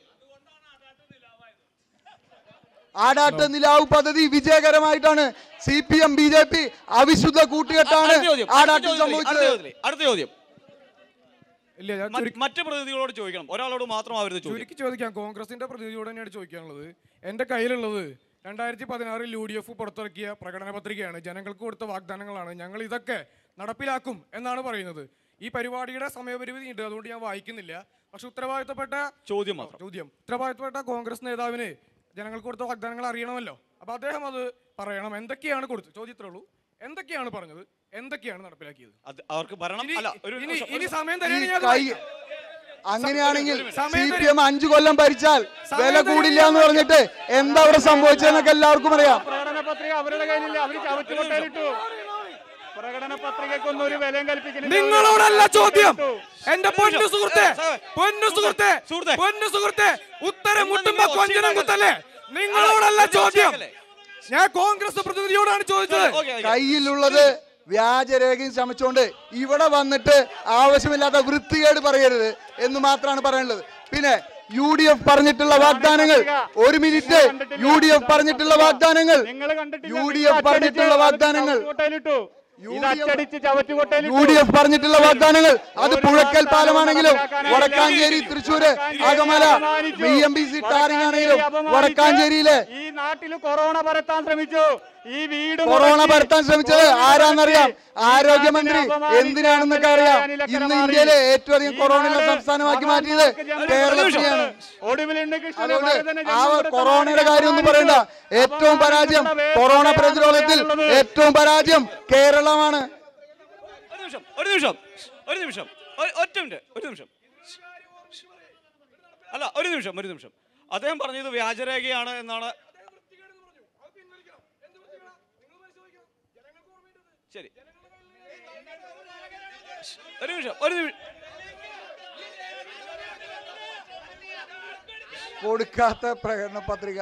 ആടാട്ട് നിലാവ് പദ്ധതി വിജയകരമായിട്ടാണ് C P M B J P അവിശുദ്ധ കൂട്ടുകെട്ടാണ് അടുത്ത ചോദ്യം അടുത്ത ആടാട്ടിൽ ചോദ്യം, അടുത്ത സംഭവിച്ചത് ചോദ്യം, അടുത്ത ചോദ്യം ഇല്ല ഞാൻ മറ്റ് ചുരുക്കി- മറ്റ് പ്രതിനിധികളോട് ചോദിക്കണം ഒരാളോട് മാത്രമാവരുത് ചോദ്യം ചുരുക്കി ചോദിക്കാം കോൺഗ്രസിന്റെ പ്രതിനിധിയോട് തന്നെയാണ് ചോദിക്കാനുള്ളത് എൻ്റെ കയ്യിലുള്ളത് രണ്ടായിരത്തി പതിനാറിൽ യു ഡി എഫ് പുറത്തിറക്കിയ പ്രകടന പത്രികയാണ് ജനങ്ങൾക്ക് കൊടുത്ത വാഗ്ദാനങ്ങളാണ് ഞങ്ങൾ ഇതൊക്കെ നടപ്പിലാക്കും എന്നാണ് പറയുന്നത് ഈ പരിപാടിയുടെ സമയപരിമിതി ഉണ്ട് അതുകൊണ്ട് ഞാൻ വായിക്കുന്നില്ല പക്ഷെ ഉത്തരവാദിത്തപ്പെട്ട ചോദ്യം മാത്രം ചോദ്യം ഉത്തരവാദിത്തപ്പെട്ട കോൺഗ്രസ് നേതാവിന് ജനങ്ങൾക്ക് കൊടുത്ത വാഗ്ദാനങ്ങൾ അറിയണമല്ലോ അപ്പൊ അദ്ദേഹം അത് പറയണം എന്തൊക്കെയാണ് കൊടുത്തത് ചോദ്യത്രേ ഉള്ളൂ എന്തൊക്കെയാണ് പറഞ്ഞത് എന്തൊക്കെയാണ് നടപ്പിലാക്കിയത് അത് അവർക്ക് ഭരണം ഇനി- അല്ല ഒരു ഇനി നിമിഷം, ഇനി ഒരു- സമയം ഈ തരികയാണെങ്കിൽ ഞാൻ അത് കൈ വായിക്കാം. അങ്ങനെയാണെങ്കിൽ സമയം സി തരും. പി എം അഞ്ചു കൊല്ലം ഭരിച്ചാൽ സമയം വില തരും. കൂടില്ല എന്ന് പറഞ്ഞിട്ട് എന്താ അവിടെ സംഭവിച്ചതെന്നൊക്കെ എല്ലാവർക്കും അറിയാം പ്രകടന പത്രിക അവരുടെ കയ്യിലില്ല അവർ ചവറ്റുകൊട്ടയിലിട്ടു പ്രകടന പത്രികക്കൊന്നും ഒരു വിലയും കൽപ്പിക്കുന്നില്ല നിങ്ങളോടല്ല ചോദ്യം എന്റെ പൊന്നു നിമിഷം. സുഹൃത്തെ ഏ, സാറേ. പൊന്നു സുഹൃത്തെ സുഹൃത്തെ. പൊന്നു സുഹൃത്തെ ഉത്തരം എന്നാ മുട്ടുമ്പോ നിങ്ങൾ കൊഞ്ചനം ഒച്ചയുണ്ടാക്കല്ലേ? കുത്തല്ലേ നിങ്ങളോടല്ല അല്ല, ചോദ്യം ഒച്ചയാക്കല്ലേ? ഞാൻ കോൺഗ്രസ് പ്രതിനിധിയോടാണ് ചോദിച്ചത് ഓക്കേ, ഓക്കേ. കയ്യിലുള്ളത് വ്യാജരേഖയും ചമച്ചുകൊണ്ട് ഇവിടെ വന്നിട്ട് ആവശ്യമില്ലാത്ത വൃത്തികേട് പറയരുത് എന്ന് മാത്രമാണ് പറയാനുള്ളത് പിന്നെ യു ഡി എഫ് പറഞ്ഞിട്ടുള്ള വാഗ്ദാനങ്ങൾ ഒരു മിനിറ്റ് യു ഡി എഫ് പറഞ്ഞിട്ടുള്ള വാഗ്ദാനങ്ങൾ നിങ്ങൾ കണ്ടിട്ടില്ല യു ഡി നിങ്ങൾ എഫ് പറഞ്ഞിട്ടുള്ള അച്ചടിച്ച് വാഗ്ദാനങ്ങൾ ചവറ്റുകൊട്ടയിലിട്ടു യു ഇത് ഡി എഫ് അച്ചടിച്ച് ചവറ്റുകൊട്ടയിലിട്ടു യു ഡി എഫ് പറഞ്ഞിട്ടുള്ള വാഗ്ദാനങ്ങൾ അത് ഒരു പുഴക്കൽ വാഗ്ദാനവും പാലമാണെങ്കിലും നടപ്പിലാക്കാനായില്ല. Vadakkanchery Thrissur Akamala B M B C tarring ആണെങ്കിലും വടക്കാഞ്ചേരിയിലെ ഈ നാട്ടിൽ കൊറോണ പരത്താൻ ശ്രമിച്ചു ഈ വീട് കൊറോണ മുടക്കി, പരത്താൻ ശ്രമിച്ചത് കോവിഡ് ആരാന്നറിയാം മുടക്കി, ഈ ആരോഗ്യമന്ത്രി നാട്ടിനെ അപമാനിച്ച എന്തിനാണെന്നൊക്കെ അറിയാം അനിലക്കര ഇന്ന് മാറി. ഇന്ത്യയിലെ ഏറ്റവും അധികം ഈ കൊറോണയുള്ള നാട് സംസ്ഥാനമാക്കി മാറ്റിയത് മഹാന്മാർക്ക് ജന്മം കേരളത്തെയാണ് കൊടുത്തു. ഒടുവിൽ ഉണ്ണികൃഷ്ണന് അതുകൊണ്ട് ഭരതന് ആ ജന്മം കൊടുത്ത കൊറോണയുടെ നാടിനെ കാര്യം ഒന്നും പറയണ്ട അപമാനിച്ചു. ഏറ്റവും പരാജയം അപമാനിക്കുന്ന കൊറോണ വേദനയാണ് പ്രതിരോധത്തിൽ പറയാനുള്ളത്. ഏറ്റവും പരാജയം കേരളമാണ് ഒരു നിമിഷം ഒരു നിമിഷം ഒരു നിമിഷം ഒരു- ഒറ്റ മിനിറ്റ് ഒരു നിമിഷം അല്ല ഒരു നിമിഷം ഒരു നിമിഷം അദ്ദേഹം പറഞ്ഞത് വ്യാജരേഖയാണ് എന്നാണ് ശരി ഒരു നിമിഷം ഒരു നിമിഷം കൊടുക്കാത്ത പ്രകടന പത്രിക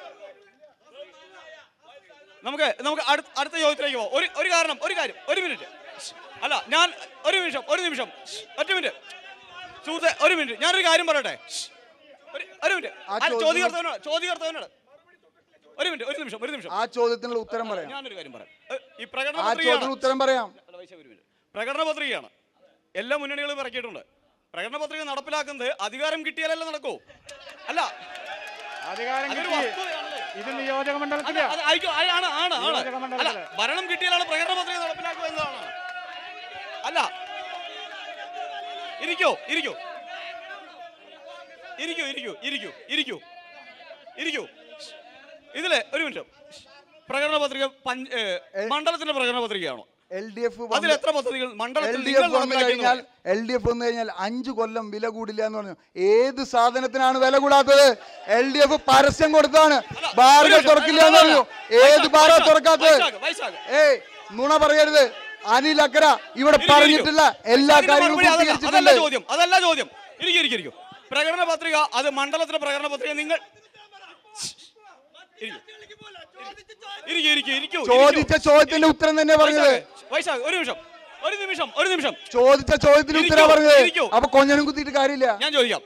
നമുക്ക് നമുക്ക് അടുത്ത അടുത്ത ചോദ്യത്തിലേക്ക് പോകാം ഒരു ഒരു കാരണം ഒരു കാര്യം ഒരു മിനിറ്റ് അല്ല ഞാൻ ഒരു നിമിഷം ഒരു നിമിഷം ഒറ്റ മിനിറ്റ് സുഹൃത്തെ ഒരു മിനിറ്റ് ഞാനൊരു കാര്യം പറയട്ടെ ഒരു ഒരു മിനിറ്റ് ആ അല്ല, ചോദ്യം- ചോദ്യകർത്താവിനോട് ചോദ്യകർത്താവിനോട് ഒരു മിനിറ്റ് ഒരു നിമിഷം ഒരു നിമിഷം ആ ചോദ്യത്തിനുള്ള ഉത്തരം പറയാം ഞാനൊരു കാര്യം പറയാം ഏ, ഈ പ്രകടന ആ ചോദ്യത്തിന് പത്രികയാണ് ഉത്തരം പറയാം അല്ല, വൈശാഖ് ഒരു മിനിറ്റ്. പ്രകടന പത്രികയാണ് എല്ലാ മുന്നണികളും ഇറക്കിയിട്ടുണ്ട് പ്രകടന പത്രിക നടപ്പിലാക്കുന്നത് അധികാരം കിട്ടിയാലല്ലേ നടക്കൂ അല്ല അധികാരം അതൊരു കിട്ടി വസ്തുതയാണല്ലേ ഇത് നിയോജക അല്ല, മണ്ഡലത്തിലാ അത് ആയിക്കോ- ആ- ആണ് ആണ് ആണ് നിയോജക അല്ല മണ്ഡലത്തില്. ഭരണം കിട്ടിയാലാണ് പ്രകടന പത്രിക നടപ്പിലാക്കുക എന്നതാണ് അല്ല ഇരിക്കോ ഇരിക്കോ ഇരിക്കൂ ഇരിക്കൂ ഇരിക്കൂ ഇരിക്കൂ ഇരിക്കൂ ഇതിലെ ഒരു മിനിറ്റ് പ്രകടന പത്രിക പഞ്ച് ഏ, മണ്ഡലത്തിന്റെ പ്രകടന പത്രികയാണോ എൽ ഡി എഫ് അതിൽ എത്ര പദ്ധതികൾ എൽ മണ്ഡലത്തിൽ ഡി നിങ്ങൾ എഫ് വന്നു നടപ്പിലാക്കി എന്ന് കഴിഞ്ഞാൽ എൽ ഡി എഫ് വന്നു കഴിഞ്ഞാൽ അഞ്ചു കൊല്ലം വില കൂടില്ല എന്ന് പറഞ്ഞു ഏത് സാധനത്തിനാണ് വില കൂടാത്തത് എൽ ഡി എഫ് പരസ്യം കൊടുത്താണ് ബാറുകൾ തുറക്കില്ല എന്ന് പറഞ്ഞു ഏത് ബാറാ തുറക്കാത്തത് വൈശാഖ്, വൈശാഖ്. ഏയ് നുണ പറയരുത് അനിൽ അക്കര ഇവിടെ ഇരിക്കൂ, പറഞ്ഞിട്ടില്ല എല്ലാ ഇതിന് കാര്യങ്ങളും മറുപടി അതല്ല, അതല്ല പൂർത്തീകരിച്ചിട്ടുണ്ട് ചോദ്യം അതല്ല ചോദ്യം ഇരിക്കും ഇരിക്കും ഇരിക്കും പ്രകടന പത്രിക അത് മണ്ഡലത്തിലെ പ്രകടന പത്രിക നിങ്ങൾ ഇരിക്കൂ. ഇരിക്കൂ ഇരിക്കൂ ഇരിക്കൂ ചോദിച്ച ചോദ്യത്തിന്റെ ഉത്തരം തന്നെ പറഞ്ഞത് വൈശാഖ്, വൈശാഖ് ഒരു നിമിഷം ഒരു നിമിഷം ഒരു നിമിഷം ചോദിച്ച ചോദ്യത്തിന് ഇരിക്കൂ, ഉത്തരം പറഞ്ഞത് ഇരിക്കൂ. അപ്പൊ കൊഞ്ഞനും കുത്തിയിട്ട് കാര്യമില്ല ഞാൻ ചോദിക്കാം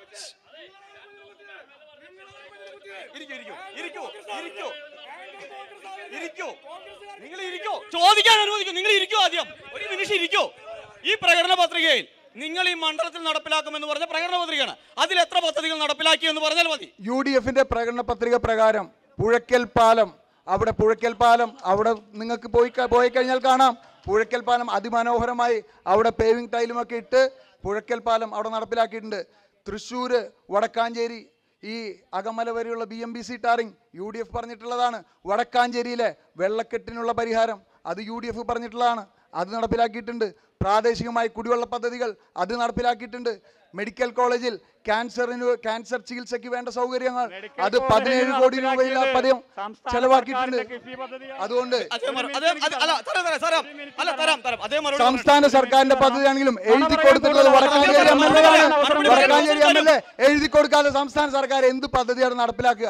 ഇരിക്കൂ ഇരിക്കൂ ഇരിക്കൂ ഇരിക്കൂ ഇരിക്കൂ നിങ്ങൾ ഇരിക്കൂ ചോദിക്കാൻ അനുവദിക്കും നിങ്ങൾ ഇരിക്കൂ ആദ്യം ഒരു നിമിഷം ഇരിക്കൂ ഈ പ്രകടന പത്രികയിൽ നിങ്ങൾ ഈ മണ്ഡലത്തിൽ നടപ്പിലാക്കുമെന്ന് പറഞ്ഞ പ്രകടന പത്രികയാണ് അതിൽ എത്ര പദ്ധതികൾ നടപ്പിലാക്കി എന്ന് പറഞ്ഞാൽ മതി യു ഡി എഫിന്റെ പ്രകടന പത്രിക പ്രകാരം പുഴയ്ക്കൽ പാലം അവിടെ പുഴയ്ക്കൽ പാലം അവിടെ നിങ്ങൾക്ക് പോയി ക- പോയി കഴിഞ്ഞാൽ കാണാം പുഴയ്ക്കൽ പാലം അതിമനോഹരമായി അവിടെ പേവിംഗ് ടൈലുമൊക്കെ ഇട്ട് പുഴയ്ക്കൽ പാലം അവിടെ നടപ്പിലാക്കിയിട്ടുണ്ട് തൃശ്ശൂർ വടക്കാഞ്ചേരി ഈ അകമല വരെയുള്ള B M B C tarring U D F പറഞ്ഞിട്ടുള്ളതാണ് വടക്കാഞ്ചേരിയിലെ വെള്ളക്കെട്ടിനുള്ള പരിഹാരം അത് യു ഡി എഫ് പറഞ്ഞിട്ടുള്ളതാണ് അത് നടപ്പിലാക്കിയിട്ടുണ്ട് പ്രാദേശികമായി കുടിവെള്ള പദ്ധതികൾ അത് നടപ്പിലാക്കിയിട്ടുണ്ട് മെഡിക്കൽ കോളേജിൽ ക്യാൻസറിന് ക്യാൻസർ ചികിത്സയ്ക്ക് വേണ്ട സൗകര്യങ്ങൾ മെഡിക്കൽ അത് കോളേജിൽ പതിനേഴ് കോടി രൂപയിൽ നടപ്പിലാക്കിയത് പതിയം സംസ്ഥാന ചെലവാക്കിയിട്ടുണ്ട് സർക്കാരിന്റെ കിഫ്ബി പദ്ധതിയാണ്. അതുകൊണ്ട് അതേ മറു- അതേ അത് അല്ല തരാം തരാം തരാം അല്ല തരാം തരാം അതേ മറുപടി പറഞ്ഞിട്ട്. സംസ്ഥാന സർക്കാരിന്റെ പദ്ധതിയാണെങ്കിലും എഴുതി കൊടുത്തിട്ടുള്ളത് വടക്കാഞ്ചേരി എം എൽ എ ആണ് വടക്കാഞ്ചേരി എം എൽ എ എഴുതി കൊടുക്കാതെ സംസ്ഥാന സർക്കാർ എന്ത് പദ്ധതിയാണ് നടപ്പിലാക്കുക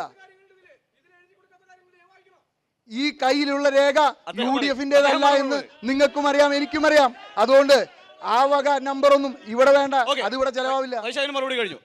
ഈ കയ്യിലുള്ള രേഖ അദ്ദേഹം യു ഡി പറയും. എഫിന്റേതല്ല അദ്ദേഹം എന്ന് പറയും. നിങ്ങൾക്കും അറിയാം എനിക്കും അറിയാം അതുകൊണ്ട് ആ വക നമ്പർ ഒന്നും ഇവിടെ വേണ്ട ഓക്കേ. അത് ഇവിടെ ചെലവാവില്ല വൈശാഖിന് മറുപടി കഴിഞ്ഞു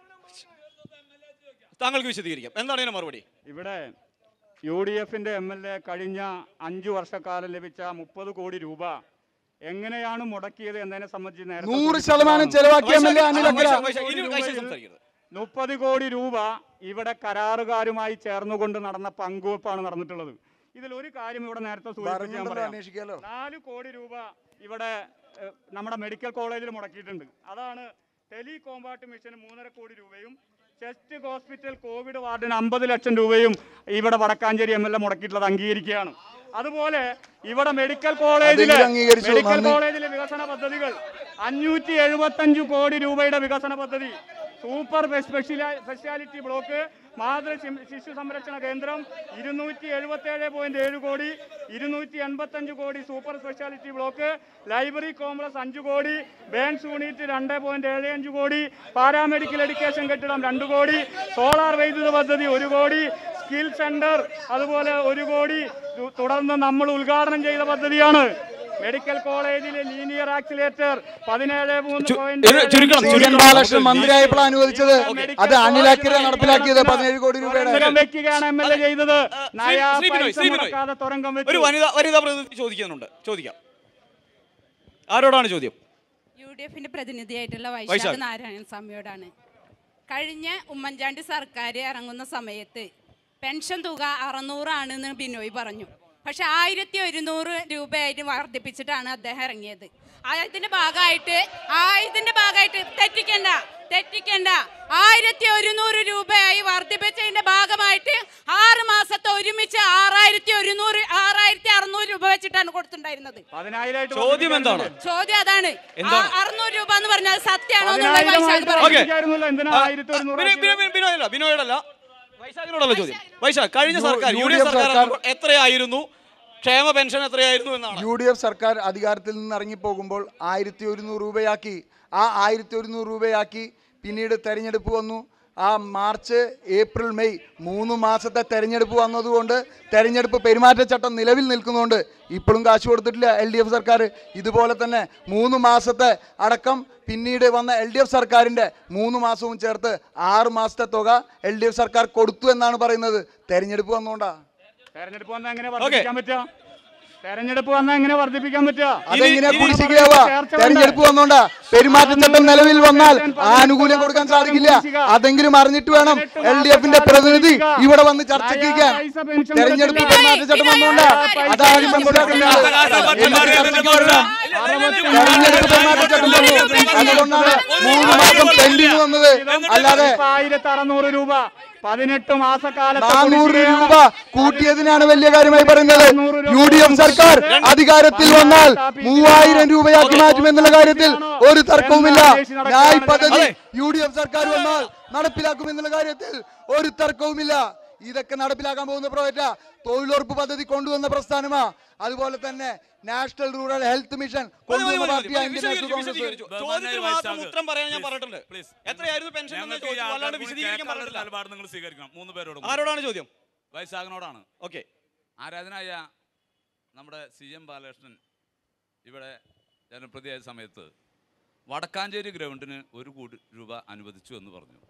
താങ്കൾക്ക് വിശദീകരിക്കാം എന്താണ് ഇതിന് മറുപടി ഇവിടെ യു ഡി എഫിന്റെ എം എൽ എ കഴിഞ്ഞ അഞ്ചു വർഷക്കാലം ലഭിച്ച മുപ്പത് കോടി രൂപ എങ്ങനെയാണ് മുടക്കിയത് എന്നതിനെ സംബന്ധിച്ച് നേരത്തെ നൂറ് സൂചിപ്പിച്ചതാണ്. ശതമാനം ചെലവാക്കിയ M L A Anil Akkara Vaisakh, Vaisakh, ഇനി വൈശാഖ് സംസാരിക്കരുത് മുപ്പത് കോടി രൂപ ഇവിടെ കരാറുകാരുമായി ചേർന്നുകൊണ്ട് നടന്ന പങ്കുവെപ്പാണ് നടന്നിട്ടുള്ളത് ഇതിൽ ഒരു കാര്യം ഇവിടെ നേരത്തെ സൂചിപ്പിച്ച് ഞാൻ പറഞ്ഞിട്ടുണ്ടല്ലോ പറയാം അന്വേഷിക്കാലോ നാല് കോടി രൂപ ഇവിടെ ഏഹ്, നമ്മുടെ മെഡിക്കൽ കോളേജിൽ മുടക്കിയിട്ടുണ്ട് അതാണ് ടെലി കോമ്പാട്ട് മിഷന് മൂന്നര കോടി രൂപയും ചെസ്റ്റ് ഹോസ്പിറ്റൽ കോവിഡ് വാർഡിന് അമ്പത് ലക്ഷം രൂപയും ഇവിടെ വടക്കാഞ്ചേരി എം എൽ എ മുടക്കിയിട്ടുള്ളത് അംഗീകരിക്കുകയാണ് അതുപോലെ ഇവിടെ മെഡിക്കൽ കോളേജിലെ അതെങ്കിലും അംഗീകരിച്ചു. മെഡിക്കൽ നന്ദി. കോളേജിലെ വികസന പദ്ധതികൾ അഞ്ഞൂറ്റി എഴുപത്തഞ്ച് കോടി രൂപയുടെ വികസന പദ്ധതി സൂപ്പർ സ്പെഷ്യലാ- സ്പെഷ്യാലിറ്റി ബ്ലോക്ക് മാതൃ ശി- ശിശു സംരക്ഷണ കേന്ദ്രം ഇരുന്നൂറ്റി എഴുപത്തി ഏഴ് പോയിന്റ് ഏഴ് കോടി ഇരുന്നൂറ്റി എൺപത്തഞ്ച് കോടി super speciality block library complex അഞ്ച് കോടി ബേൺസ് യൂണിറ്റ് രണ്ട് പോയിന്റ് ഏഴ് അഞ്ച് കോടി പാരാമെഡിക്കൽ എഡ്യൂക്കേഷൻ കെട്ടിടം രണ്ട് കോടി സോളാർ വൈദ്യുത പദ്ധതി ഒരു കോടി സ്കിൽ സെന്റർ അതുപോലെ ഒരു കോടി തു- തുടർന്ന് നമ്മൾ ഉദ്ഘാടനം ചെയ്ത പദ്ധതിയാണ് മെഡിക്കൽ കോളേജിലെ ലീനിയർ ആക്സിലേറ്റർ പതിനേഴ് മൂന്ന് ചു- പോയിന്റ് ഇത് ചുരുക്കണം, സി എൻ ചുരുക്കണം. ബാലകൃഷ്ണൻ മന്ത്രിയായപ്പോൾ അനുവദിച്ചത് അത് അനിൽ അക്കര നടപ്പിലാക്കിയത് പതിനേഴ് കോടി രൂപയുടെ തുരങ്കം വെക്കുകയാണ് എം എൽ എ ചെയ്തത് നയാ ശ്രീ ബിനോയ്, പൈസ ശ്രീ ബിനോയ്. മുടക്കാതെ തുരങ്കം ഒരു വെച്ചു വനിത വനിതാ പ്രതിനിധി ചോദിക്കുന്നുണ്ട് ചോദിക്കാം ആരോടാണ് ചോദ്യം യു ഡി എഫിന്റെ പ്രതിനിധിയായിട്ടുള്ള വൈശാഖ്. വൈശാഖ് നാരായണ സ്വാമിയോടാണ് കഴിഞ്ഞ ഉമ്മൻചാണ്ടി സർക്കാർ ഇറങ്ങുന്ന സമയത്ത് പെൻഷൻ തുക അറുന്നൂറാണെന്ന് ബിനോയ് പറഞ്ഞു പക്ഷെ ആയിരത്തി ഒരുന്നൂറ് രൂപയായിട്ട് വർദ്ധിപ്പിച്ചിട്ടാണ് അദ്ദേഹം ഇറങ്ങിയത് അതിന്റെ ഭാഗമായിട്ട് ആയതിന്റെ ഭാഗമായിട്ട് തെറ്റിക്കണ്ട തെറ്റിക്കണ്ട ആയിരത്തി ഒരുന്നൂറ് രൂപയായി വർദ്ധിപ്പിച്ചതിന്റെ ഭാഗമായിട്ട് ആറ് മാസത്തെ ഒരുമിച്ച് ആറായിരത്തി ഒരുന്നൂറ് ആറായിരത്തി അറുന്നൂറ് രൂപ വെച്ചിട്ടാണ് കൊടുത്തിട്ടുണ്ടായിരുന്നത് പതിനായിരമായിട്ട് ചോദ്യം എന്താണ് ചോദ്യം അതാണ് എന്താണ്? ആ അറുന്നൂറ് രൂപ എന്ന് പറഞ്ഞാൽ സത്യമാണോ എന്നുള്ള പതിനായിരമായിട്ട് വൈശാഖ് പറയും. ഓക്കേ. വർദ്ധിപ്പിക്കായിരുന്നല്ലോ. എന്തിനാ ആ, ആയിരത്തി ഒരുന്നൂറ് ബിനോയ്, ബിനോയ്, ബിനോയ്, ബിനോയല്ല ബിനോയോടല്ല വൈശാഖിനോടല്ല ചോദ്യം വൈശാഖ് കഴിഞ്ഞ യു- സർക്കാർ U U D D F F സർക്കാർ സർക്കാർ- ആകുമ്പോൾ എത്രയായിരുന്നു ക്ഷേമ പെൻഷൻ എത്രയായിരുന്നു എന്നാണ് യു ഡി എഫ് സർക്കാർ അധികാരത്തിൽ നിന്ന് ഇറങ്ങിപ്പോകുമ്പോൾ ആയിരത്തി ഒരുന്നൂറ് രൂപയാക്കി ആ ആയിരത്തി ഒരുന്നൂറ് രൂപയാക്കി പിന്നീട് തെരഞ്ഞെടുപ്പ് വന്നു ആ മാർച്ച് ഏപ്രിൽ മെയ് മൂന്ന് മാസത്തെ തെരഞ്ഞെടുപ്പ് വന്നതുകൊണ്ട് തെരഞ്ഞെടുപ്പ് പെരുമാറ്റച്ചട്ടം നിലവിൽ നിൽക്കുന്നതുകൊണ്ട് ഇപ്പോഴും കാശ് കൊടുത്തിട്ടില്ല എൽ ഡി എഫ് സർക്കാർ ഇതുപോലെ തന്നെ മൂന്ന് മാസത്തെ അടക്കം പിന്നീട് വന്ന എൽ ഡി എഫ് സർക്കാരിൻ്റെ മൂന്ന് മാസവും ചേർത്ത് ആറ് മാസത്തെ തുക എൽ ഡി എഫ് സർക്കാർ കൊടുത്തു എന്നാണ് പറയുന്നത് തെരഞ്ഞെടുപ്പ് വന്നുകൊണ്ടാ തെരഞ്ഞെടുപ്പ് വന്നാൽ എങ്ങനെ വർദ്ധിപ്പിക്കാൻ പറ്റുക തെരഞ്ഞെടുപ്പ് വന്നാൽ എങ്ങനെ വർദ്ധിപ്പിക്കാൻ പറ്റുക അതെങ്ങനെയാ ഇനി- കുടിശ്ശികയാവാ ചേർച്ച തെരഞ്ഞെടുപ്പ് വന്നോണ്ടാ പെരുമാറ്റച്ചട്ടം നിലവിൽ വന്നാൽ ആനുകൂല്യം കൊടുക്കാൻ സാധിക്കില്ല അതെങ്കിലും അറിഞ്ഞിട്ട് വേണം എൽ ഡി എഫിന്റെ പ്രതിനിധി ഇവിടെ വന്ന് ചർച്ചയ്ക്ക് ഇരിക്കാൻ തെരഞ്ഞെടുപ്പ് പെരുമാറ്റച്ചട്ടം വന്നോണ്ടാ അതാണ് മനസ്സിലാക്കേണ്ടത് എന്നിട്ട് ചർച്ചയ്ക്ക് വരണം. തെരഞ്ഞെടുപ്പ് പെരുമാറ്റച്ചട്ടം വന്നു അതുകൊണ്ടാണ് മൂന്ന് മാസം പെൻഡിങ് വന്നത് അല്ലാതെ ആയിരത്തി അറുന്നൂറ് രൂപ പതിനെട്ട് മാസക്കാലത്തെ നാനൂറ് കുടിശ്ശികയാണ്. രൂപ കൂട്ടിയതിനാണ് വലിയ കാര്യമായി പറയുന്നത് യു ഡി എഫ് സർക്കാർ അധികാരത്തിൽ വന്നാൽ മൂവായിരം രൂപയാക്കി മാറ്റുമെന്നുള്ള കാര്യത്തിൽ ഒരു തർക്കവുമില്ല ന്യായ് പദ്ധതി യു ഡി എഫ് സർക്കാർ വന്നാൽ നടപ്പിലാക്കുമെന്നുള്ള കാര്യത്തിൽ ഒരു തർക്കവുമില്ല ഇതൊക്കെ നടപ്പിലാക്കാൻ പോകുന്ന പ്രോജക്റ്റാ തൊഴിലുറപ്പ് പദ്ധതി കൊണ്ടുവന്ന പ്രസ്ഥാനമാ അതുപോലെ തന്നെ നാഷണൽ റൂറൽ ഹെൽത്ത് മിഷൻ മതി, മതി, കൊണ്ടുവന്ന മതി, പാർട്ടിയാ മതി, ഇന്ത്യൻ നാഷണൽ വിശദീകരിച്ചു, കോൺഗ്രസ് വിശദീകരിച്ചു. ചോദ്യത്തിന് മാത്രം ഉത്തരം പറയാൻ ഞാൻ പറഞ്ഞിട്ടുണ്ട് എത്രയായിരുന്നു പെൻഷൻ എന്ന് ചോദിച്ചു അല്ലാണ്ട് വിശദീകരിക്കാൻ പറഞ്ഞിട്ടില്ല നിലപാട് നിങ്ങൾ സ്വീകരിക്കണം മൂന്ന് പേരോടും ആരോടാണ് ചോദ്യം വൈശാഖനോടാണ് ഓക്കെ ആരാധനായ നമ്മുടെ സി എം ബാലകൃഷ്ണൻ ഇവിടെ ജനപ്രതിയായ സമയത്ത് വടക്കാഞ്ചേരി ഗ്രൗണ്ടിന് ഒരു കോടി രൂപ അനുവദിച്ചു എന്ന് പറഞ്ഞു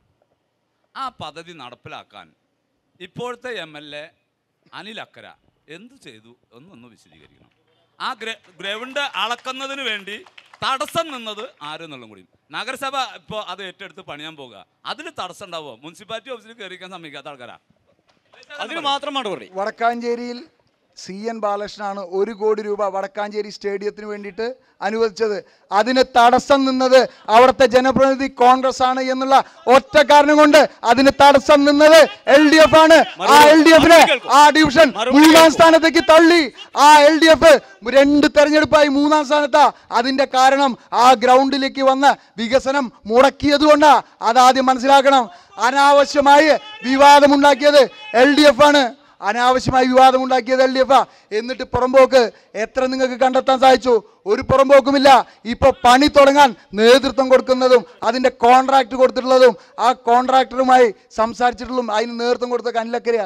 ആ പദ്ധതി നടപ്പിലാക്കാൻ ഇപ്പോഴത്തെ M L A Anil Akkara എന്ത് ചെയ്തു എന്നൊന്ന് വിശദീകരിക്കണം ആ ഗ്ര ഗ്രൗണ്ട് അളക്കുന്നതിന് വേണ്ടി തടസ്സം നിന്നത് ആരെന്നുള്ളതും കൂടി നഗരസഭ ഇപ്പോൾ അത് ഏറ്റെടുത്ത് പണിയാൻ പോകുക അതിൽ തടസ്സം ഉണ്ടാവുമോ മുനിസിപ്പാലിറ്റി ഓഫീസിൽ കയറിക്കാൻ സമ്മതിക്കാത്ത ആൾക്കാരാ അതിന് മാത്രം മറുപടി വടക്കാഞ്ചേരിയിൽ സി എൻ ബാലകൃഷ്ണനാണ് ഒരു കോടി രൂപ വടക്കാഞ്ചേരി സ്റ്റേഡിയത്തിന് വേണ്ടിയിട്ട് അനുവദിച്ചത് അതിന് തടസ്സം നിന്നത് അവിടുത്തെ ജനപ്രതിനിധി കോൺഗ്രസ് ആണ് എന്നുള്ള ഒറ്റ കാരണം കൊണ്ട് അതിന് തടസ്സം നിന്നത് എൽ ഡി എഫ് ആണ് ആ എൽ ഡി എഫിനെ ആ ഡിവിഷൻ മൂന്നാം സ്ഥാനത്തേക്ക് തള്ളി ആ എൽ ഡി എഫ് രണ്ട് തെരഞ്ഞെടുപ്പായി മൂന്നാം സ്ഥാനത്താ അതിന്റെ കാരണം ആ ഗ്രൗണ്ടിലേക്ക് വന്ന വികസനം മുടക്കിയത് കൊണ്ടാ അതാദ്യം മനസ്സിലാക്കണം അനാവശ്യമായി വിവാദമുണ്ടാക്കിയത് എൽ ഡി എഫ് ആണ് അനാവശ്യമായി വിവാദമുണ്ടാക്കിയത് എൽ ഡി എഫ് എന്നിട്ട് പുറമ്പോക്ക് എത്ര നിങ്ങൾക്ക് കണ്ടെത്താൻ സാധിച്ചു ഒരു പുറമ്പോക്കുമില്ല ഇപ്പൊ പണി തുടങ്ങാൻ നേതൃത്വം കൊടുക്കുന്നതും അതിന്റെ കോൺട്രാക്ട് കൊടുത്തിട്ടുള്ളതും ആ കോൺട്രാക്ടറുമായി സംസാരിച്ചിട്ടുള്ളതും അതിന് നേതൃത്വം കൊടുത്ത കനിലക്കരയാ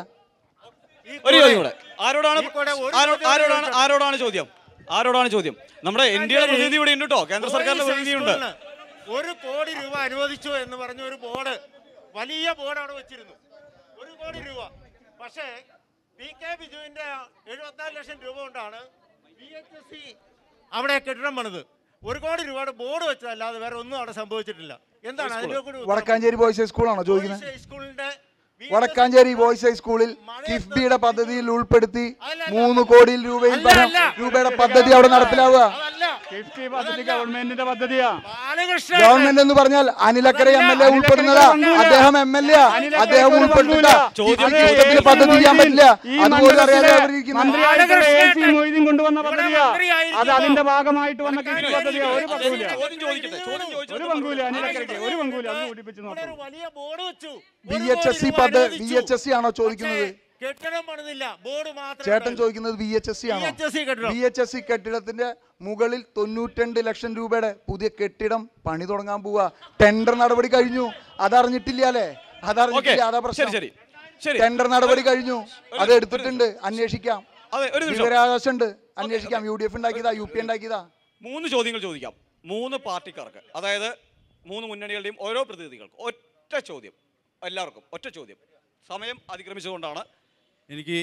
ഒരു ചോദ്യം കൂടെ ആരോടാണ് ആരോ- ആരോടാണ് ആരോടാണ് ചോദ്യം ആരോടാണ് ചോദ്യം നമ്മുടെ ഇന്ത്യയുടെ പ്രതിനിധി ഇവിടെ ഉണ്ട് കേട്ടോ കേന്ദ്ര സർക്കാരിന്റെ പ്രതിനിധിയുണ്ട് ഒരു കോടി രൂപ അനുവദിച്ചു എന്ന് പറഞ്ഞ ഒരു ബോർഡ് വലിയ ബോർഡ് അവിടെ വെച്ചിരുന്നു ഒരു കോടി രൂപ പക്ഷേ പി കെ ബിജുവിന്റെ എഴുപത്തിനാല് ലക്ഷം രൂപ കൊണ്ടാണ് ബി എച്ച് എസ് സി അവിടെ കെട്ടിടം പണിത് ഒരു കോടി രൂപയുടെ ബോർഡ് വെച്ചതല്ലാതെ വേറെ ഒന്നും അവിടെ സംഭവിച്ചിട്ടില്ല എന്താണ് അതിനെ കൂടി ഉത്തരം- വടക്കാഞ്ചേരി ബോയ്സ് ഹൈസ്കൂളാണോ ചോദിക്കുന്നത് ബോയ്സ് ഹൈസ്കൂളിന്റെ വടക്കാഞ്ചേരി ബോയ്സ് ഹൈസ്കൂളിൽ കിഫ്ബിയുടെ പദ്ധതിയിൽ ഉൾപ്പെടുത്തി മൂന്ന് കോടി രൂപയിൽ പരം രൂപയുടെ പദ്ധതി അവിടെ നടപ്പിലാവുക കിഫ്ബി പദ്ധതി ഗവൺമെന്റിന്റെ പദ്ധതിയാ ബാലകൃഷ്ണൻ ഗവൺമെന്റ് എന്ന് പറഞ്ഞാൽ അനിലക്കര എം എൽ എ ഉൾപ്പെടുന്നതാ അദ്ദേഹം എം എൽ എ അദ്ദേഹം ഉൾപ്പെടുന്നില്ല ചോദ്യത്തിന് പദ്ധതി ചെയ്യാൻ പറ്റില്ല അതുപോലും അറിയാതെ അവരിയ്ക്കുന്നു മന്ത്രിയായിട്ടുള്ള എ സി മൊയ്തീൻ കൊണ്ടുവന്ന പദ്ധതിയാ മന്ത്രിയായിരിക്കുമ്പോ അത് അതിന്റെ ഭാഗമായിട്ട് വന്ന കിഫ്ബി പദ്ധതിയാ ഒരു പങ്കുമില്ല ചോദ്യം ചോദിക്കട്ടെ ചോദ്യം ചോദിച്ചു ഒരു പങ്കുമില്ല അനിലക്കരയ്ക്ക് ഒരു പങ്കുമില്ല അത് സൂചിപ്പിച്ച് ഇവിടെ നോക്കണം ഒരു വലിയ ബോർഡ് വെച്ചു ബി ഒരു എച്ച് കോടി എസ് സി രൂപ പദ്ധതി അനുവദിച്ചു. ബി എച്ച് എസ് സി ആണോ ചോദിക്കുന്നത് പക്ഷേ കെട്ടിടം പണിതില്ല ബോർഡ് മാത്രം ചേട്ടൻ ചോദിക്കുന്നത് ബി എച്ച് എസ് സി ആണോ VHSC കെട്ടിടം. ബി എച്ച് എസ് സി കെട്ടിടത്തിന്റെ മുകളിൽ തൊണ്ണൂറ്റിരണ്ട് ലക്ഷം രൂപയുടെ പുതിയ കെട്ടിടം പണി തുടങ്ങാൻ പോവാ ടെൻഡർ നടപടി കഴിഞ്ഞു അതറിഞ്ഞിട്ടില്ല അല്ലേ അതറിഞ്ഞിട്ടില്ല അതാ ശരി പ്രശ്നം ശരി ശരി ടെൻഡർ നടപടി കഴിഞ്ഞു അത് എടുത്തിട്ടുണ്ട് അന്വേഷിക്കാം അതെ ഒരു നിമിഷം വിവരാവകാശം ഉണ്ട് അന്വേഷിക്കാം യു ഡി എഫ് ഉണ്ടാക്കിയതാ യു പി ഉണ്ടാക്കിയതാ മൂന്ന് ചോദ്യങ്ങൾ ചോദിക്കാം മൂന്ന് പാർട്ടിക്കാർക്ക് അതായത് മൂന്ന് മുന്നണികളുടെയും ഓരോ പ്രതിനിധികൾക്കും ഒറ്റ ചോദ്യം എല്ലാവർക്കും ഒറ്റ ചോദ്യം സമയം അതിക്രമിച്ചുകൊണ്ടാണ് എനിക്ക്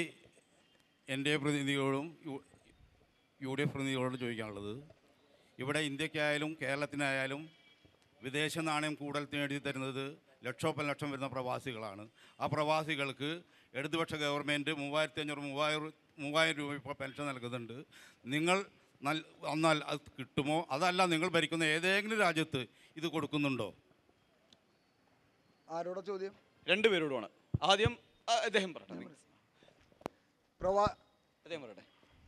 എൻ്റെ പ്രതിനിധികളോടും യു- യു ഡി എഫ് പ്രതിനിധികളോടും ചോദിക്കാനുള്ളത് ഇവിടെ ഇന്ത്യക്കായാലും കേരളത്തിനായാലും വിദേശ നാണയം കൂടുതൽ നേടി തരുന്നത് ലക്ഷോപ്പൻ ലക്ഷം വരുന്ന പ്രവാസികളാണ് ആ പ്രവാസികൾക്ക് ഇടതുപക്ഷ ഗവൺമെൻറ് മൂവായിരത്തി അഞ്ഞൂറ് മൂവായിരം മൂവായിരം രൂപ ഇപ്പോൾ പെൻഷൻ നൽകുന്നുണ്ട് നിങ്ങൾ നൽ വന്നാൽ അത് കിട്ടുമോ അതല്ല നിങ്ങൾ ഭരിക്കുന്ന ഏതെങ്കിലും രാജ്യത്ത് ഇത് കൊടുക്കുന്നുണ്ടോ ആരോടാ ചോദ്യം രണ്ടുപേരോടുമാണ് ആദ്യം ആ, അദ്ദേഹം പറയട്ടെ പ്രവാ അദ്ദേഹം പറയട്ടെ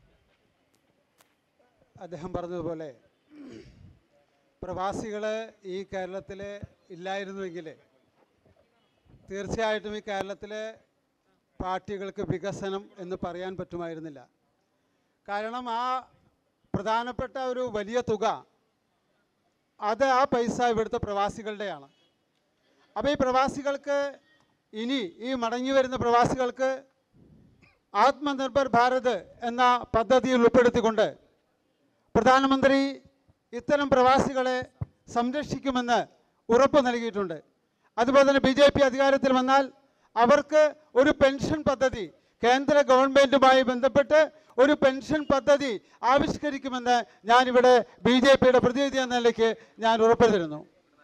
അദ്ദേഹം പറഞ്ഞതുപോലെ പ്രവാസികൾ ഈ കേരളത്തിൽ ഇല്ലായിരുന്നുവെങ്കിൽ തീർച്ചയായിട്ടും ഈ കേരളത്തിലെ പാർട്ടികൾക്ക് വികസനം എന്ന് പറയാൻ പറ്റുമായിരുന്നില്ല കാരണം ആ പ്രധാനപ്പെട്ട ഒരു വലിയ തുക അത് ആ പൈസ ഇവിടുത്തെ പ്രവാസികളുടെയാണ് അപ്പോൾ ഈ പ്രവാസികൾക്ക് ഇനി ഈ മടങ്ങി വരുന്ന പ്രവാസികൾക്ക് ആത്മനിർഭർ ഭാരത് എന്ന പദ്ധതിയിൽ ഉൾപ്പെടുത്തിക്കൊണ്ട് പ്രധാനമന്ത്രി ഇത്തരം പ്രവാസികളെ സംരക്ഷിക്കുമെന്ന് ഉറപ്പ് നൽകിയിട്ടുണ്ട് അതുപോലെ തന്നെ ബി ജെ പി അധികാരത്തിൽ വന്നാൽ അവർക്ക് ഒരു പെൻഷൻ പദ്ധതി കേന്ദ്ര ഗവൺമെൻറ്റുമായി ബന്ധപ്പെട്ട് ഒരു പെൻഷൻ പദ്ധതി ആവിഷ്കരിക്കുമെന്ന് ഞാനിവിടെ ബി ജെ പിയുടെ പ്രതിനിധി എന്ന നിലയ്ക്ക് ഞാൻ ഉറപ്പ് തരുന്നു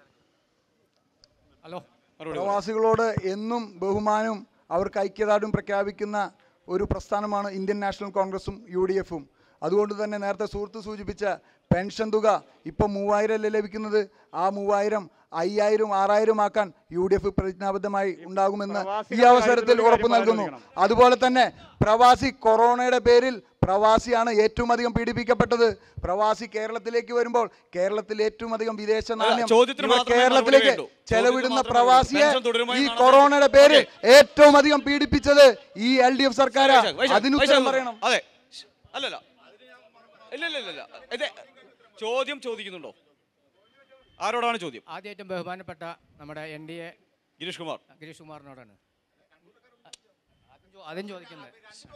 ഹലോ പ്രവാസികളോട് എന്നും ബഹുമാനവും അവർക്ക് ഐക്യദാർഢ്യം പ്രഖ്യാപിക്കുന്ന ഒരു പ്രസ്ഥാനമാണ് ഇന്ത്യൻ നാഷണൽ കോൺഗ്രസും യു ഡി എഫും അതുകൊണ്ട് തന്നെ നേരത്തെ സുഹൃത്ത് സൂചിപ്പിച്ച പെൻഷൻ തുക ഇപ്പം മൂവായിരം അല്ലേ ലഭിക്കുന്നത് ആ മൂവായിരം അയ്യായിരം ആറായിരം ആക്കാൻ യു ഡി എഫ് പ്രതിജ്ഞാബദ്ധമായി ഉണ്ടാകുമെന്ന് ഈ പ്രവാസികളുടെ അവസരത്തിൽ കാര്യത്തിൽ ഒരു ഉറപ്പു കാര്യം നൽകുന്നു പറയാൻ അതുപോലെ തന്നെ പ്രവാസി കൊറോണയുടെ പേരിൽ പ്രവാസിയാണ് ഏറ്റവും അധികം പീഡിപ്പിക്കപ്പെട്ടത് പ്രവാസി കേരളത്തിലേക്ക് വരുമ്പോൾ കേരളത്തിൽ ഏറ്റവും അധികം വിദേശ നാണ്യം ചോദ്യത്തിന് ഇവിടെ മാത്രമേ കേരളത്തിലേക്ക് മറുപടി വേണ്ടൂ. ചെലവിടുന്ന ചോദ്യത്തിന് മാത്രമേ പ്രവാസിയെ വേണ്ടൂ. പെൻഷൻ തുടരുമോ ഈ എന്നാണ് കൊറോണയുടെ പേരിൽ ഏറ്റവും അധികം പീഡിപ്പിച്ചത് ഈ എൽ ഡി എഫ് സർക്കാരാ വൈശാഖ്, വൈശാഖ്, അതിന് വൈശാഖ് ഉത്തരം പറയണം അതെ അല്ലല്ല ഇല്ല ഇല്ല ഇല്ല, ഇല്ല ഇത് ചോദ്യം ചോദിക്കുന്നുണ്ടോ ആരോടാണ് ചോദ്യം ആദ്യമായിട്ടും ബഹുമാനപ്പെട്ട നമ്മുടെ N D A Girish Kumar Girish കുമാറിനോടാണ് ആദ്യം ചോ- ആദ്യം ചോദിക്കുന്നത്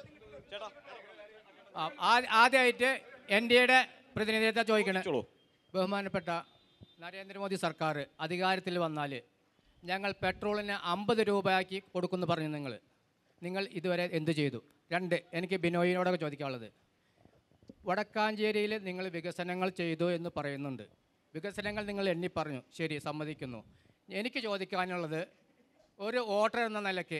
ആ, ആ- ആദ്യമായിട്ട് എൻ ഡി എയുടെ പ്രതിനിധിത്വം ചോദിക്കണേ ബഹുമാനപ്പെട്ട നരേന്ദ്രമോദി സർക്കാർ അധികാരത്തിൽ വന്നാൽ ഞങ്ങൾ പെട്രോളിന് അമ്പത് രൂപയാക്കി കൊടുക്കുമെന്ന് പറഞ്ഞു നിങ്ങൾ നിങ്ങൾ ഇതുവരെ എന്ത് ചെയ്തു രണ്ട് എനിക്ക് ബിനോയിനോടൊക്കെ ചോദിക്കാനുള്ളത് വടക്കാഞ്ചേരിയിൽ നിങ്ങൾ വികസനങ്ങൾ ചെയ്തു എന്ന് പറയുന്നുണ്ട് വികസനങ്ങൾ നിങ്ങൾ എണ്ണി പറഞ്ഞു ശരി സമ്മതിക്കുന്നു എനിക്ക് ചോദിക്കാനുള്ളത് ഒരു വോട്ടർ എന്ന നിലയ്ക്ക്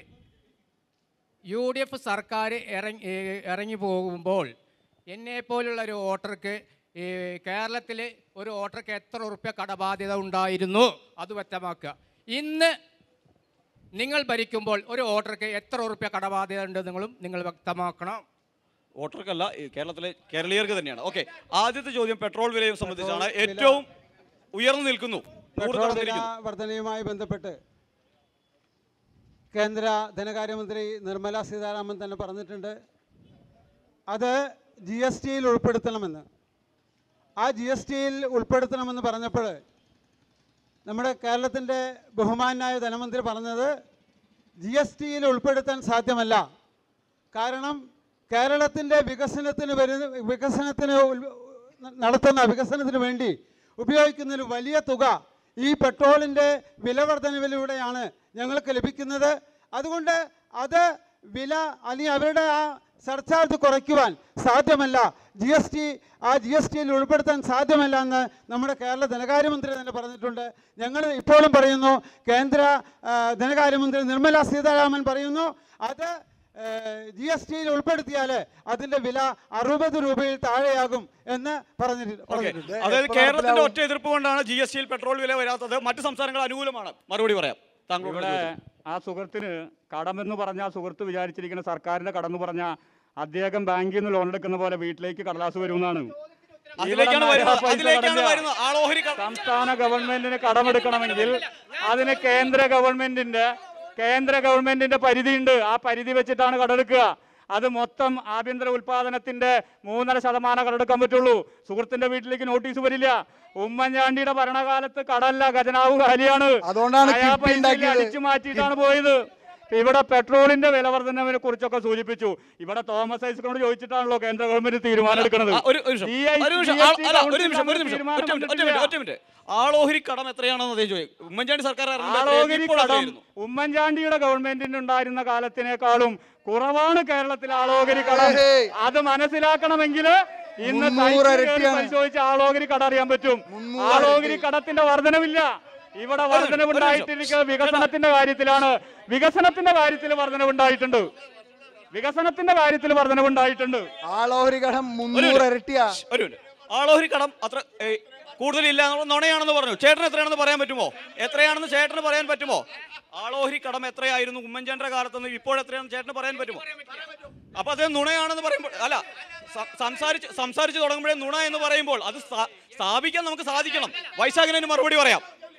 യു ഡി എഫ് സർക്കാർ ഇറങ്ങി ഏ, ഇറങ്ങി പോകുമ്പോൾ എന്നെപ്പോലുള്ള ഒരു വോട്ടർക്ക് ഈ കേരളത്തിൽ ഒരു വോട്ടർക്ക് എത്ര ഉറുപ്പ്യ കടബാധ്യത ഉണ്ടായിരുന്നു അത് വ്യക്തമാക്കുക ഇന്ന് നിങ്ങൾ ഭരിക്കുമ്പോൾ ഒരു വോട്ടർക്ക് എത്ര ഉറുപ്പ്യ കടബാധ്യത ഉണ്ട് നിങ്ങളും നിങ്ങൾ വ്യക്തമാക്കണം വോട്ടർക്കല്ല ഈ കേരളത്തിലെ കേരളീയർക്ക് തന്നെയാണ് ഓക്കെ ആദ്യത്തെ ചോദ്യം പെട്രോൾ വിലയും സംബന്ധിച്ചാണ് പെട്രോൾ വില- ഏറ്റവും ഉയർന്നു നിൽക്കുന്നു നൂറ് പെട്രോൾ വില കടന്നിരിക്കുന്നു വർധനയുമായി ബന്ധപ്പെട്ട് കേന്ദ്ര ധനകാര്യമന്ത്രി നിർമ്മല സീതാരാമൻ തന്നെ പറഞ്ഞിട്ടുണ്ട് അത് ജി എസ് ടിയിൽ ഉൾപ്പെടുത്തണമെന്ന് ആ ജി എസ് ടിയിൽ ഉൾപ്പെടുത്തണമെന്ന് പറഞ്ഞപ്പോൾ നമ്മുടെ കേരളത്തിൻ്റെ ബഹുമാനായ ധനമന്ത്രി പറഞ്ഞത് ജി എസ് ടിയിൽ ഉൾപ്പെടുത്താൻ സാധ്യമല്ല കാരണം കേരളത്തിൻ്റെ വികസനത്തിന് വരുന്ന വികസനത്തിന് ഉൽ- നടത്തുന്ന വികസനത്തിന് വേണ്ടി ഉപയോഗിക്കുന്ന ഒരു വലിയ തുക ഈ പെട്രോളിൻ്റെ വില വർധനവിലൂടെയാണ് ഞങ്ങൾക്ക് ലഭിക്കുന്നത് അതുകൊണ്ട് അത് വില അല്ലെങ്കിൽ അവരുടെ ആ സർചാർജ് കുറയ്ക്കുവാൻ സാധ്യമല്ല ജി എസ് ടി ആ ജി എസ് ടിയിൽ ഉൾപ്പെടുത്താൻ സാധ്യമല്ല എന്ന് നമ്മുടെ കേരള ധനകാര്യമന്ത്രി തന്നെ പറഞ്ഞിട്ടുണ്ട് ഞങ്ങൾ ഇപ്പോഴും പറയുന്നു കേന്ദ്ര ആ, ധനകാര്യമന്ത്രി നിർമ്മല സീതാരാമൻ പറയുന്നു അത് ജി എസ് ടിയിൽ ഉൾപ്പെടുത്തിയാൽ അതിൻ്റെ വില അറുപത് രൂപയിൽ താഴെയാകും എന്ന് പറഞ്ഞിട്ട് പറഞ്ഞിട്ടുണ്ട് അതായത് കേരളത്തിന്റെ ഒറ്റ എതിർപ്പ് കൊണ്ടാണ് ജി എസ് ടിയിൽ പെട്രോൾ വില വരാത്തത് മറ്റ് സംസ്ഥാനങ്ങൾ അനുകൂലമാണ് മറുപടി പറയാം താങ്കളോട് ഇവിടെ ചോദിച്ചു. ആ സുഹൃത്തിന് കടമെന്ന് പറഞ്ഞ ആ സുഹൃത്ത് വിചാരിച്ചിരിക്കുന്ന സർക്കാരിന്റെ കടമെന്ന് പറഞ്ഞ അദ്ദേഹം ബാങ്കിൽ നിന്ന് ലോൺ എടുക്കുന്ന പോലെ വീട്ടിലേക്ക് കടലാസ് വരുമെന്നാണ് അതിലേക്കാണ് ഇവിടെ വരുന്നത്. പൈസ അതിലേക്കാണ് കടമില്ല. വരുന്നത്. ആളോഹരി ക- സംസ്ഥാന ഗവൺമെന്റിന് കടമെടുക്കണമെങ്കിൽ അതിന് കേന്ദ്ര ഗവൺമെന്റിന്റെ കേന്ദ്ര ഗവൺമെന്റിന്റെ പരിധിയുണ്ട് ആ പരിധി വെച്ചിട്ടാണ് കടമെടുക്കുക അത് മൊത്തം ആഭ്യന്തര ഉൽപാദനത്തിന്റെ മൂന്നര ശതമാനം കടമെടുക്കാൻ പറ്റുള്ളൂ സുഹൃത്തിന്റെ വീട്ടിലേക്ക് നോട്ടീസ് വരില്ല ഉമ്മൻചാണ്ടിയുടെ ഭരണകാലത്ത് കടല്ല ഖജനാവ് കാലിയാണ് അതുകൊണ്ടാണ് അയാ കിഫ്ബി പൈസ ഉണ്ടാക്കിയത്. അടിച്ചു മാറ്റിയിട്ടാണ് പോയത് ഇപ്പൊ ഇവിടെ പെട്രോളിന്റെ വില വർധനവിനെ കുറിച്ചൊക്കെ സൂചിപ്പിച്ചു ഇവിടെ തോമസ് ഐസക്കിനോട് ചോദിച്ചിട്ടാണല്ലോ കേന്ദ്ര ഗവൺമെന്റ് തീരുമാനം എടുക്കുന്നത് ആ, ഒരു ഒരു നിമിഷം. GI ഒരു നിമിഷം. GST ആ, അല്ല, ഒരു കൗൺസിൽ നിമിഷം ഒരു തമ്മിൽ നിമിഷം തീരുമാനം ഒറ്റ മിനിറ്റ് ഒറ്റ വന്നിട്ടില്ല. മിനിറ്റ് ഒറ്റ മിനിറ്റ് ആളോഹരി കടം എത്രയാണെന്ന് അദ്ദേഹം ചോദിക്കും ഉമ്മൻചാണ്ടി സർക്കാർ ഇറങ്ങുമ്പോൾ ആളോഹരി എത്രയായിരുന്നു? ഇപ്പോൾ കടം എത്രയായിരുന്നു? ഉമ്മൻചാണ്ടിയുടെ ഗവൺമെന്റിന് ഉണ്ടായിരുന്ന കാലത്തിനേക്കാളും കുറവാണ് കേരളത്തിൽ ആളോഹരി കടം ഏയ്. അത് മനസ്സിലാക്കണമെങ്കിൽ ഇന്ന് മുന്നൂറ് സൈറ്റിൽ കയറി ഇരട്ടിയാണ്. പരിശോധിച്ച് ആളോഹരി കട അറിയാൻ പറ്റും മുന്നൂറ് ആളോഹരി ഇരട്ടി. കടത്തിന്റെ വർധനവില്ല ഇവിടെ ഒരു വർധനവുണ്ടായിട്ടിരിക്കുന്നത് വികസനത്തിന്റെ കാര്യത്തിലാണ് വികസനത്തിന്റെ കാര്യത്തിൽ വർധനവുണ്ടായിട്ടുണ്ട് വികസനത്തിന്റെ കാര്യത്തിൽ വർധനവുണ്ടായിട്ടുണ്ട് ആളോഹരി കടം ഒരു മുന്നൂറ് മിനിറ്റ്. ഇരട്ടിയാ ഒരു മിനിറ്റ് ആളോഹരി കടം അത്ര ഏയ്, കൂടുതലില്ല എന്നുള്ള നുണയാണെന്ന് പറഞ്ഞു ചേട്ടൻ എത്രയാണെന്ന് പറയാൻ പറ്റുമോ എത്രയാണെന്ന് ചേട്ടന് പറയാൻ പറ്റുമോ ആളോഹരി കടം എത്രയായിരുന്നു ഉമ്മൻചാണ്ടിയുടെ കാലത്തുനിന്ന് ഇപ്പോൾ എത്രയാണെന്ന് ചേട്ടന് പറയാൻ പറ്റുമോ അപ്പൊ അത് നുണയാണെന്ന് പറയുമ്പോൾ അല്ല സ- സംസാരിച്ച് സംസാരിച്ച് തുടങ്ങുമ്പോഴേ നുണ എന്ന് പറയുമ്പോൾ അത് സ്ഥാ- സ്ഥാപിക്കാൻ നമുക്ക് സാധിക്കണം വൈശാഖിന് മറുപടി പറയാം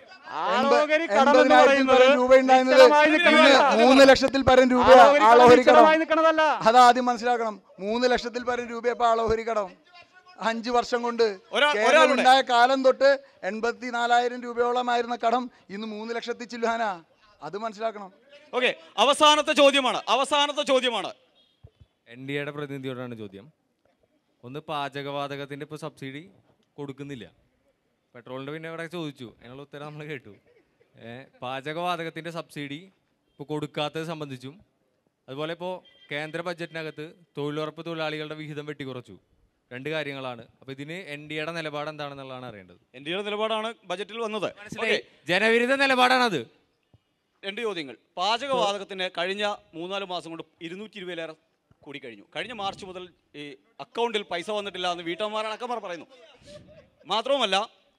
ആളോഹരി കടം എന്ന് എൺപതിനായിരത്തിൽ പറയുന്നത് പരം രൂപ ഉണ്ടായിരുന്നത് നിശ്ചലമായി ഇന്ന് നിൽക്കുന്നതല്ല. മൂന്ന് ലക്ഷത്തിൽ പരം രൂപ ആളോഹരി കടം ആളോഹരി കടം നിശ്ചലമായി നിൽക്കുന്നതല്ല അതാദ്യം മനസ്സിലാക്കണം മൂന്ന് ലക്ഷത്തിൽ പരം രൂപ ഇപ്പൊ ആളോഹരി കടം അഞ്ച് വർഷം കൊണ്ട് ഒരാ- കേരളം ഒരാളുടെ- ഉണ്ടായ കാലം തൊട്ട് എൺപത്തി നാലായിരം രൂപയോളമായിരുന്ന കടം ഇന്ന് മൂന്ന് ലക്ഷത്തിൽ ചില്ലുഹാനാ അത് മനസ്സിലാക്കണം ഓക്കെ അവസാനത്തെ ചോദ്യമാണ് അവസാനത്തെ ചോദ്യമാണ് എൻ ഡി എയുടെ പ്രതിനിധിയോടാണ് ചോദ്യം ഒന്ന് പാചകവാതകത്തിൻ്റെ ഇപ്പോൾ സബ്സിഡി കൊടുക്കുന്നില്ല പെട്രോളിൻ്റെ പിന്നെ ഇവിടെ ചോദിച്ചു അതിനുള്ള ഉത്തരം നമ്മൾ കേട്ടു ഏ, പാചകവാതകത്തിൻ്റെ സബ്സിഡി ഇപ്പോൾ കൊടുക്കാത്തത് സംബന്ധിച്ചും അതുപോലെ ഇപ്പോൾ കേന്ദ്ര ബഡ്ജറ്റിനകത്ത് തൊഴിലുറപ്പ് തൊഴിലാളികളുടെ വിഹിതം വെട്ടിക്കുറച്ചു രണ്ട് കാര്യങ്ങളാണ് അപ്പോൾ ഇതിന് എൻ ഡി എയുടെ നിലപാട് എന്താണെന്നുള്ളതാണ് അറിയേണ്ടത് എൻ ഡി എയുടെ നിലപാടാണ് ബജറ്റിൽ വന്നത് മനസ്സിലായി ജനവിരുദ്ധ നിലപാടാണത് രണ്ട് ചോദ്യങ്ങൾ പാചകവാതകത്തിന് കഴിഞ്ഞ മൂന്നാല് മാസം കൊണ്ട് ഇരുന്നൂറ്റി ഇരുപതിലേറെ കൂടിക്കഴിഞ്ഞു കഴിഞ്ഞ മാർച്ച് മുതൽ ഈ അക്കൗണ്ടിൽ പൈസ വന്നിട്ടില്ല എന്ന് വീട്ടമ്മമാരടക്കമാർ പറയുന്നു മാത്രവുമല്ല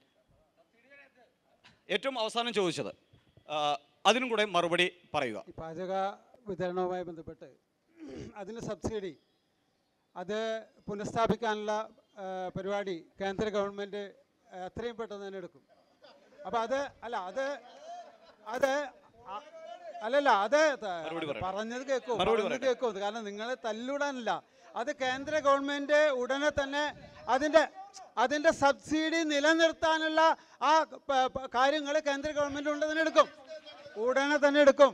ഏറ്റവും അവസാനം ചോദിച്ചത് ആ, അതിനും കൂടെ മറുപടി പറയുക ഈ പാചക വിതരണവുമായി ബന്ധപ്പെട്ട് അതിന് സബ്സിഡി അത് പുനഃസ്ഥാപിക്കാനുള്ള ആ, പരിപാടി കേന്ദ്ര ഗവൺമെൻറ് എത്രയും പെട്ടെന്ന് തന്നെ എടുക്കും അപ്പോൾ അത് അല്ല അത് അത് അ- അല്ലല്ല അത് ത- മറുപടി പറയണം. പറഞ്ഞത് കേൾക്കും മറുപടി പറഞ്ഞത് പറയണം. കേൾക്കും കാരണം നിങ്ങളെ തല്ലിടാനല്ല അത് കേന്ദ്ര ഗവൺമെൻറ് ഉടനെ തന്നെ അതിൻ്റെ അതിൻ്റെ സബ്സിഡി നിലനിർത്താനുള്ള ആ കാര്യങ്ങൾ കേന്ദ്ര ഗവൺമെൻറ് ഉടനെ തന്നെ എടുക്കും ഉടനെ തന്നെ എടുക്കും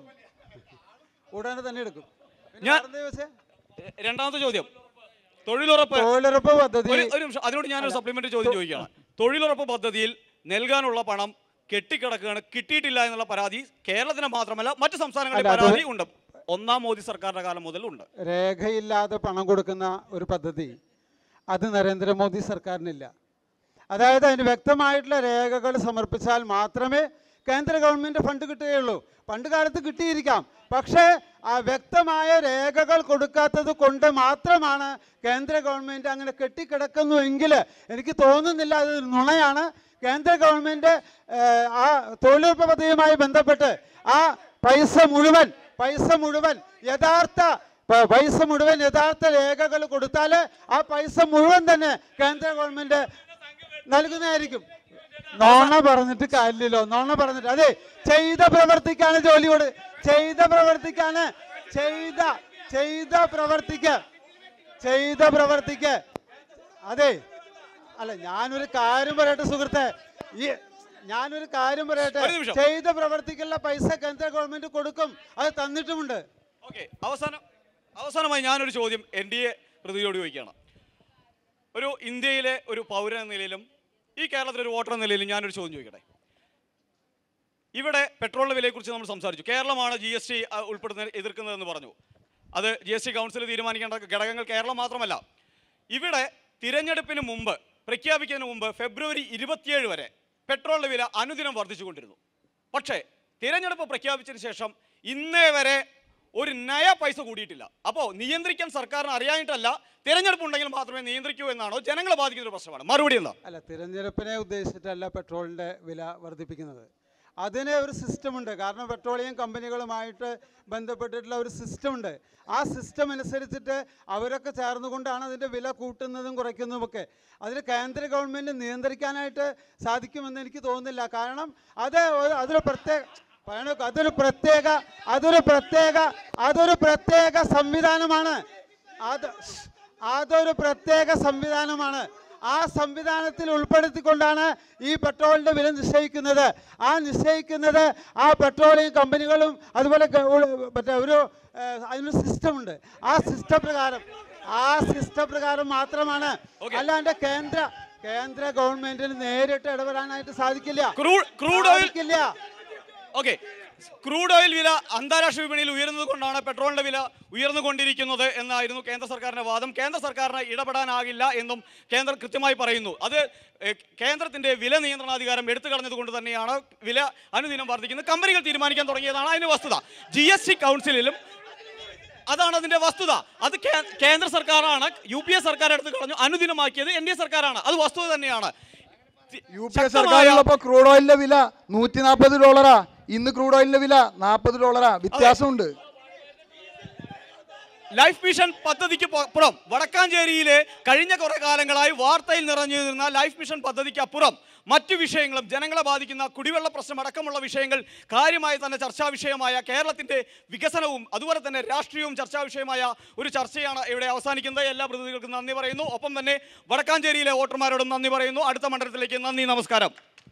ഉടനെ തന്നെ എടുക്കും പിന്നെ ഞാൻ- വേറെന്താ ചോദിച്ചേ? രണ്ടാമത്തെ ചോദ്യം തൊഴിലുറപ്പ് തൊഴിലുറപ്പ് പദ്ധതി ഒരു ഒരു നിമിഷം അതിനോട് ഞാനൊരു അല്ല, സപ്ലിമെന്ററി ചോദ്യം തൊ- ചോദിക്കുകയാണ് തൊഴിലുറപ്പ് പദ്ധതിയിൽ നൽകാനുള്ള പണം കെട്ടിക്കിടക്കുകയാണ് കിട്ടിയിട്ടില്ല എന്നുള്ള പരാതി കേരളത്തിന് മാത്രമല്ല മറ്റ് സംസ്ഥാനങ്ങളിൽ അല്ല, അത് പരാതി ഉണ്ട് ഒന്നാം മോദി സർക്കാരിന്റെ കാലം മുതൽ ഉണ്ട് രേഖയില്ലാതെ പണം കൊടുക്കുന്ന ഒരു പദ്ധതി അത് നരേന്ദ്രമോദി സർക്കാരിനില്ല അതായത് അതിന് വ്യക്തമായിട്ടുള്ള രേഖകൾ സമർപ്പിച്ചാൽ മാത്രമേ കേന്ദ്ര ഗവൺമെൻറ് ഫണ്ട് കിട്ടുകയുള്ളൂ പണ്ട് കാലത്ത് കിട്ടിയിരിക്കാം പക്ഷേ ആ വ്യക്തമായ രേഖകൾ കൊടുക്കാത്തത് കൊണ്ട് മാത്രമാണ് കേന്ദ്ര ഗവൺമെൻറ് അങ്ങനെ കെട്ടിക്കിടക്കുന്നുവെങ്കിൽ എനിക്ക് തോന്നുന്നില്ല അത് നുണയാണ് കേന്ദ്ര ഗവൺമെൻറ് ഏഹ്, ആ തൊഴിലുറപ്പ് പദ്ധതിയുമായി ബന്ധപ്പെട്ട് ആ പൈസ മുഴുവൻ പൈസ മുഴുവൻ യഥാർത്ഥ പ- പൈസ മുഴുവൻ യഥാർത്ഥ രേഖകൾ കൊടുത്താൽ ആ പൈസ മുഴുവൻ തന്നെ കേന്ദ്ര ഗവൺമെന്റ് നൽകുന്നതായിരിക്കും നോണ പറഞ്ഞിട്ട് കാര്യമില്ലല്ലോ നോണ പറഞ്ഞിട്ട് അതെ ചെയ്ത പ്രവർത്തിക്കാണ് ജോലി കൊടു ചെയ്ത പ്രവർത്തിക്കാണ് ചെയ്ത ചെയ്ത പ്രവർത്തിക്ക് ചെയ്ത പ്രവർത്തിക്ക് അതെ അല്ല ഞാനൊരു കാര്യം പറയട്ടെ സുഹൃത്തെ ഈ ഞാനൊരു കാര്യം പറയട്ടെ ഒരു നിമിഷം. ചെയ്ത പ്രവർത്തിക്കുള്ള പൈസ കേന്ദ്ര ഗവൺമെന്റ് കൊടുക്കും അത് തന്നിട്ടുമുണ്ട് ഓക്കെ അവസാനം അവസാനമായി ഞാനൊരു ചോദ്യം എൻ ഡി എ പ്രതിയോട് ചോദിക്കുകയാണ് ഒരു ഇന്ത്യയിലെ ഒരു പൗരൻ എന്ന നിലയിലും ഈ കേരളത്തിലെ ഒരു വോട്ടർ എന്ന നിലയിലും ഞാനൊരു ചോദ്യം ചോദിക്കട്ടെ ഇവിടെ പെട്രോളിൻ്റെ വിലയെക്കുറിച്ച് നമ്മൾ സംസാരിച്ചു കേരളമാണ് ജി എസ് ടി ഉൾപ്പെടുന്ന എതിർക്കുന്നതെന്ന് പറഞ്ഞു അത് ജി എസ് ടി കൗൺസിൽ തീരുമാനിക്കേണ്ട ഘടകങ്ങൾ കേരളം മാത്രമല്ല ഇവിടെ തിരഞ്ഞെടുപ്പിന് മുമ്പ് പ്രഖ്യാപിക്കുന്നതിന് മുമ്പ് ഫെബ്രുവരി ഇരുപത്തിയേഴ് വരെ പെട്രോളിൻ്റെ വില അനുദിനം വർദ്ധിച്ചുകൊണ്ടിരുന്നു പക്ഷേ തിരഞ്ഞെടുപ്പ് പ്രഖ്യാപിച്ചതിന് ശേഷം ഇന്നേ വരെ ഒരു നയ പൈസ കൂടിയിട്ടില്ല അപ്പോൾ നിയന്ത്രിക്കാൻ സർക്കാരിന് അറിയാനിട്ടല്ല തിരഞ്ഞെടുപ്പ് ഉണ്ടെങ്കിൽ മാത്രമേ നിയന്ത്രിക്കൂ എന്നാണോ ജനങ്ങളെ ബാധിക്കുന്ന ഒരു പ്രശ്നമാണ് മറുപടി എന്താ അല്ല തിരഞ്ഞെടുപ്പിനെ ഉദ്ദേശിച്ചിട്ടല്ല പെട്രോളിൻ്റെ വില വർദ്ധിപ്പിക്കുന്നത് അതിന് ഒരു സിസ്റ്റമുണ്ട് കാരണം പെട്രോളിയം കമ്പനികളുമായിട്ട് ബന്ധപ്പെട്ടിട്ടുള്ള ഒരു സിസ്റ്റമുണ്ട് ആ സിസ്റ്റം അനുസരിച്ചിട്ട് അവരൊക്കെ ചേർന്നുകൊണ്ടാണ് അതിൻ്റെ വില കൂട്ടുന്നതും കുറയ്ക്കുന്നതുമൊക്കെ അതിന് കേന്ദ്ര ഗവൺമെൻറ് നിയന്ത്രിക്കാനായിട്ട് സാധിക്കുമെന്ന് എനിക്ക് തോന്നുന്നില്ല കാരണം അത് ഒരു- അതൊരു പ്രത്യേക പറയണോ അതൊരു പ്രത്യേക അതൊരു പ്രത്യേക അതൊരു പ്രത്യേക സംവിധാനമാണ് അത് അതൊരു പ്രത്യേക സംവിധാനമാണ് ആ സംവിധാനത്തിൽ ഉൾപ്പെടുത്തിക്കൊണ്ടാണ് ഈ പെട്രോളിൻ്റെ വില നിശ്ചയിക്കുന്നത് ആ നിശ്ചയിക്കുന്നത് ആ പെട്രോളിയം കമ്പനികളും അതുപോലെ ഗ- ഉൾ- മറ്റേ ഒരു ഏഹ്, അതിനൊരു സിസ്റ്റമുണ്ട് ആ സിസ്റ്റം പ്രകാരം ആ സിസ്റ്റം പ്രകാരം മാത്രമാണ് അല്ലാണ്ട് കേന്ദ്ര കേന്ദ്ര ഗവൺമെന്റിന് നേരിട്ട് ഇടപെടാനായിട്ട് സാധിക്കില്ല ക്രൂഡ് ഓയിൽ സാധിക്കില്ല ഓക്കെ ക്രൂഡ് ഓയിൽ വില അന്താരാഷ്ട്ര വിപണിയിൽ ഉയരുന്നത് കൊണ്ടാണ് പെട്രോളിന്റെ വില ഉയർന്നുകൊണ്ടിരിക്കുന്നത് എന്നായിരുന്നു കേന്ദ്ര സർക്കാരിന്റെ വാദം കേന്ദ്ര സർക്കാരിന് ഇടപെടാനാകില്ല എന്നും കേന്ദ്രം കൃത്യമായി പറയുന്നു അത് ഏഹ്, കേന്ദ്രത്തിന്റെ വില നിയന്ത്രണാധികാരം എടുത്തു കളഞ്ഞത് കൊണ്ട് തന്നെയാണ് വില അനുദിനം വർദ്ധിക്കുന്നത് കമ്പനികൾ തീരുമാനിക്കാൻ തുടങ്ങിയതാണ് അതിന്റെ വസ്തുത ജി എസ് ടി കൗൺസിലിലും അതാണ് അതിന്റെ വസ്തുത അത് കേ- കേന്ദ്ര സർക്കാരാണ് യു പി എ സർക്കാർ എടുത്ത് കളഞ്ഞു അനുദിനമാക്കിയത് എൻ ഡി എ സർക്കാരാണ് അത് വസ്തുത തന്നെയാണ് യു പി എ സർക്കാരിലുള്ളപ്പോൾ ക്രൂഡ് ഓയിലിന്റെ വില നൂറ്റി നാൽപ്പത് ഡോളറാ ഇന്ന് ക്രൂഡ് ഓയിലിന്റെ വില നാൽപ്പത് ഡോളറാ വ്യത്യാസമുണ്ട് ലൈഫ് മിഷൻ പദ്ധതിക്ക് പു- അപ്പുറം വടക്കാഞ്ചേരിയിലെ കഴിഞ്ഞ കുറെ കാലങ്ങളായി വാർത്തയിൽ നിറഞ്ഞു നിന്ന ലൈഫ് മിഷൻ പദ്ധതിക്ക് അപ്പുറം മറ്റു വിഷയങ്ങളും ജനങ്ങളെ ബാധിക്കുന്ന കുടിവെള്ള പ്രശ്നം അടക്കമുള്ള വിഷയങ്ങൾ കാര്യമായി തന്നെ ചർച്ചാ വിഷയമായ കേരളത്തിന്റെ വികസനവും അതുപോലെ തന്നെ രാഷ്ട്രീയവും ചർച്ചാ വിഷയമായ ഒരു ചർച്ചയാണ് ഇവിടെ അവസാനിക്കുന്നത് എല്ലാ പ്രതിനിധികൾക്കും നന്ദി പറയുന്നു ഒപ്പം തന്നെ വടക്കാഞ്ചേരിയിലെ വോട്ടർമാരോടും നന്ദി പറയുന്നു അടുത്ത മണ്ഡലത്തിലേക്ക് നന്ദി നമസ്കാരം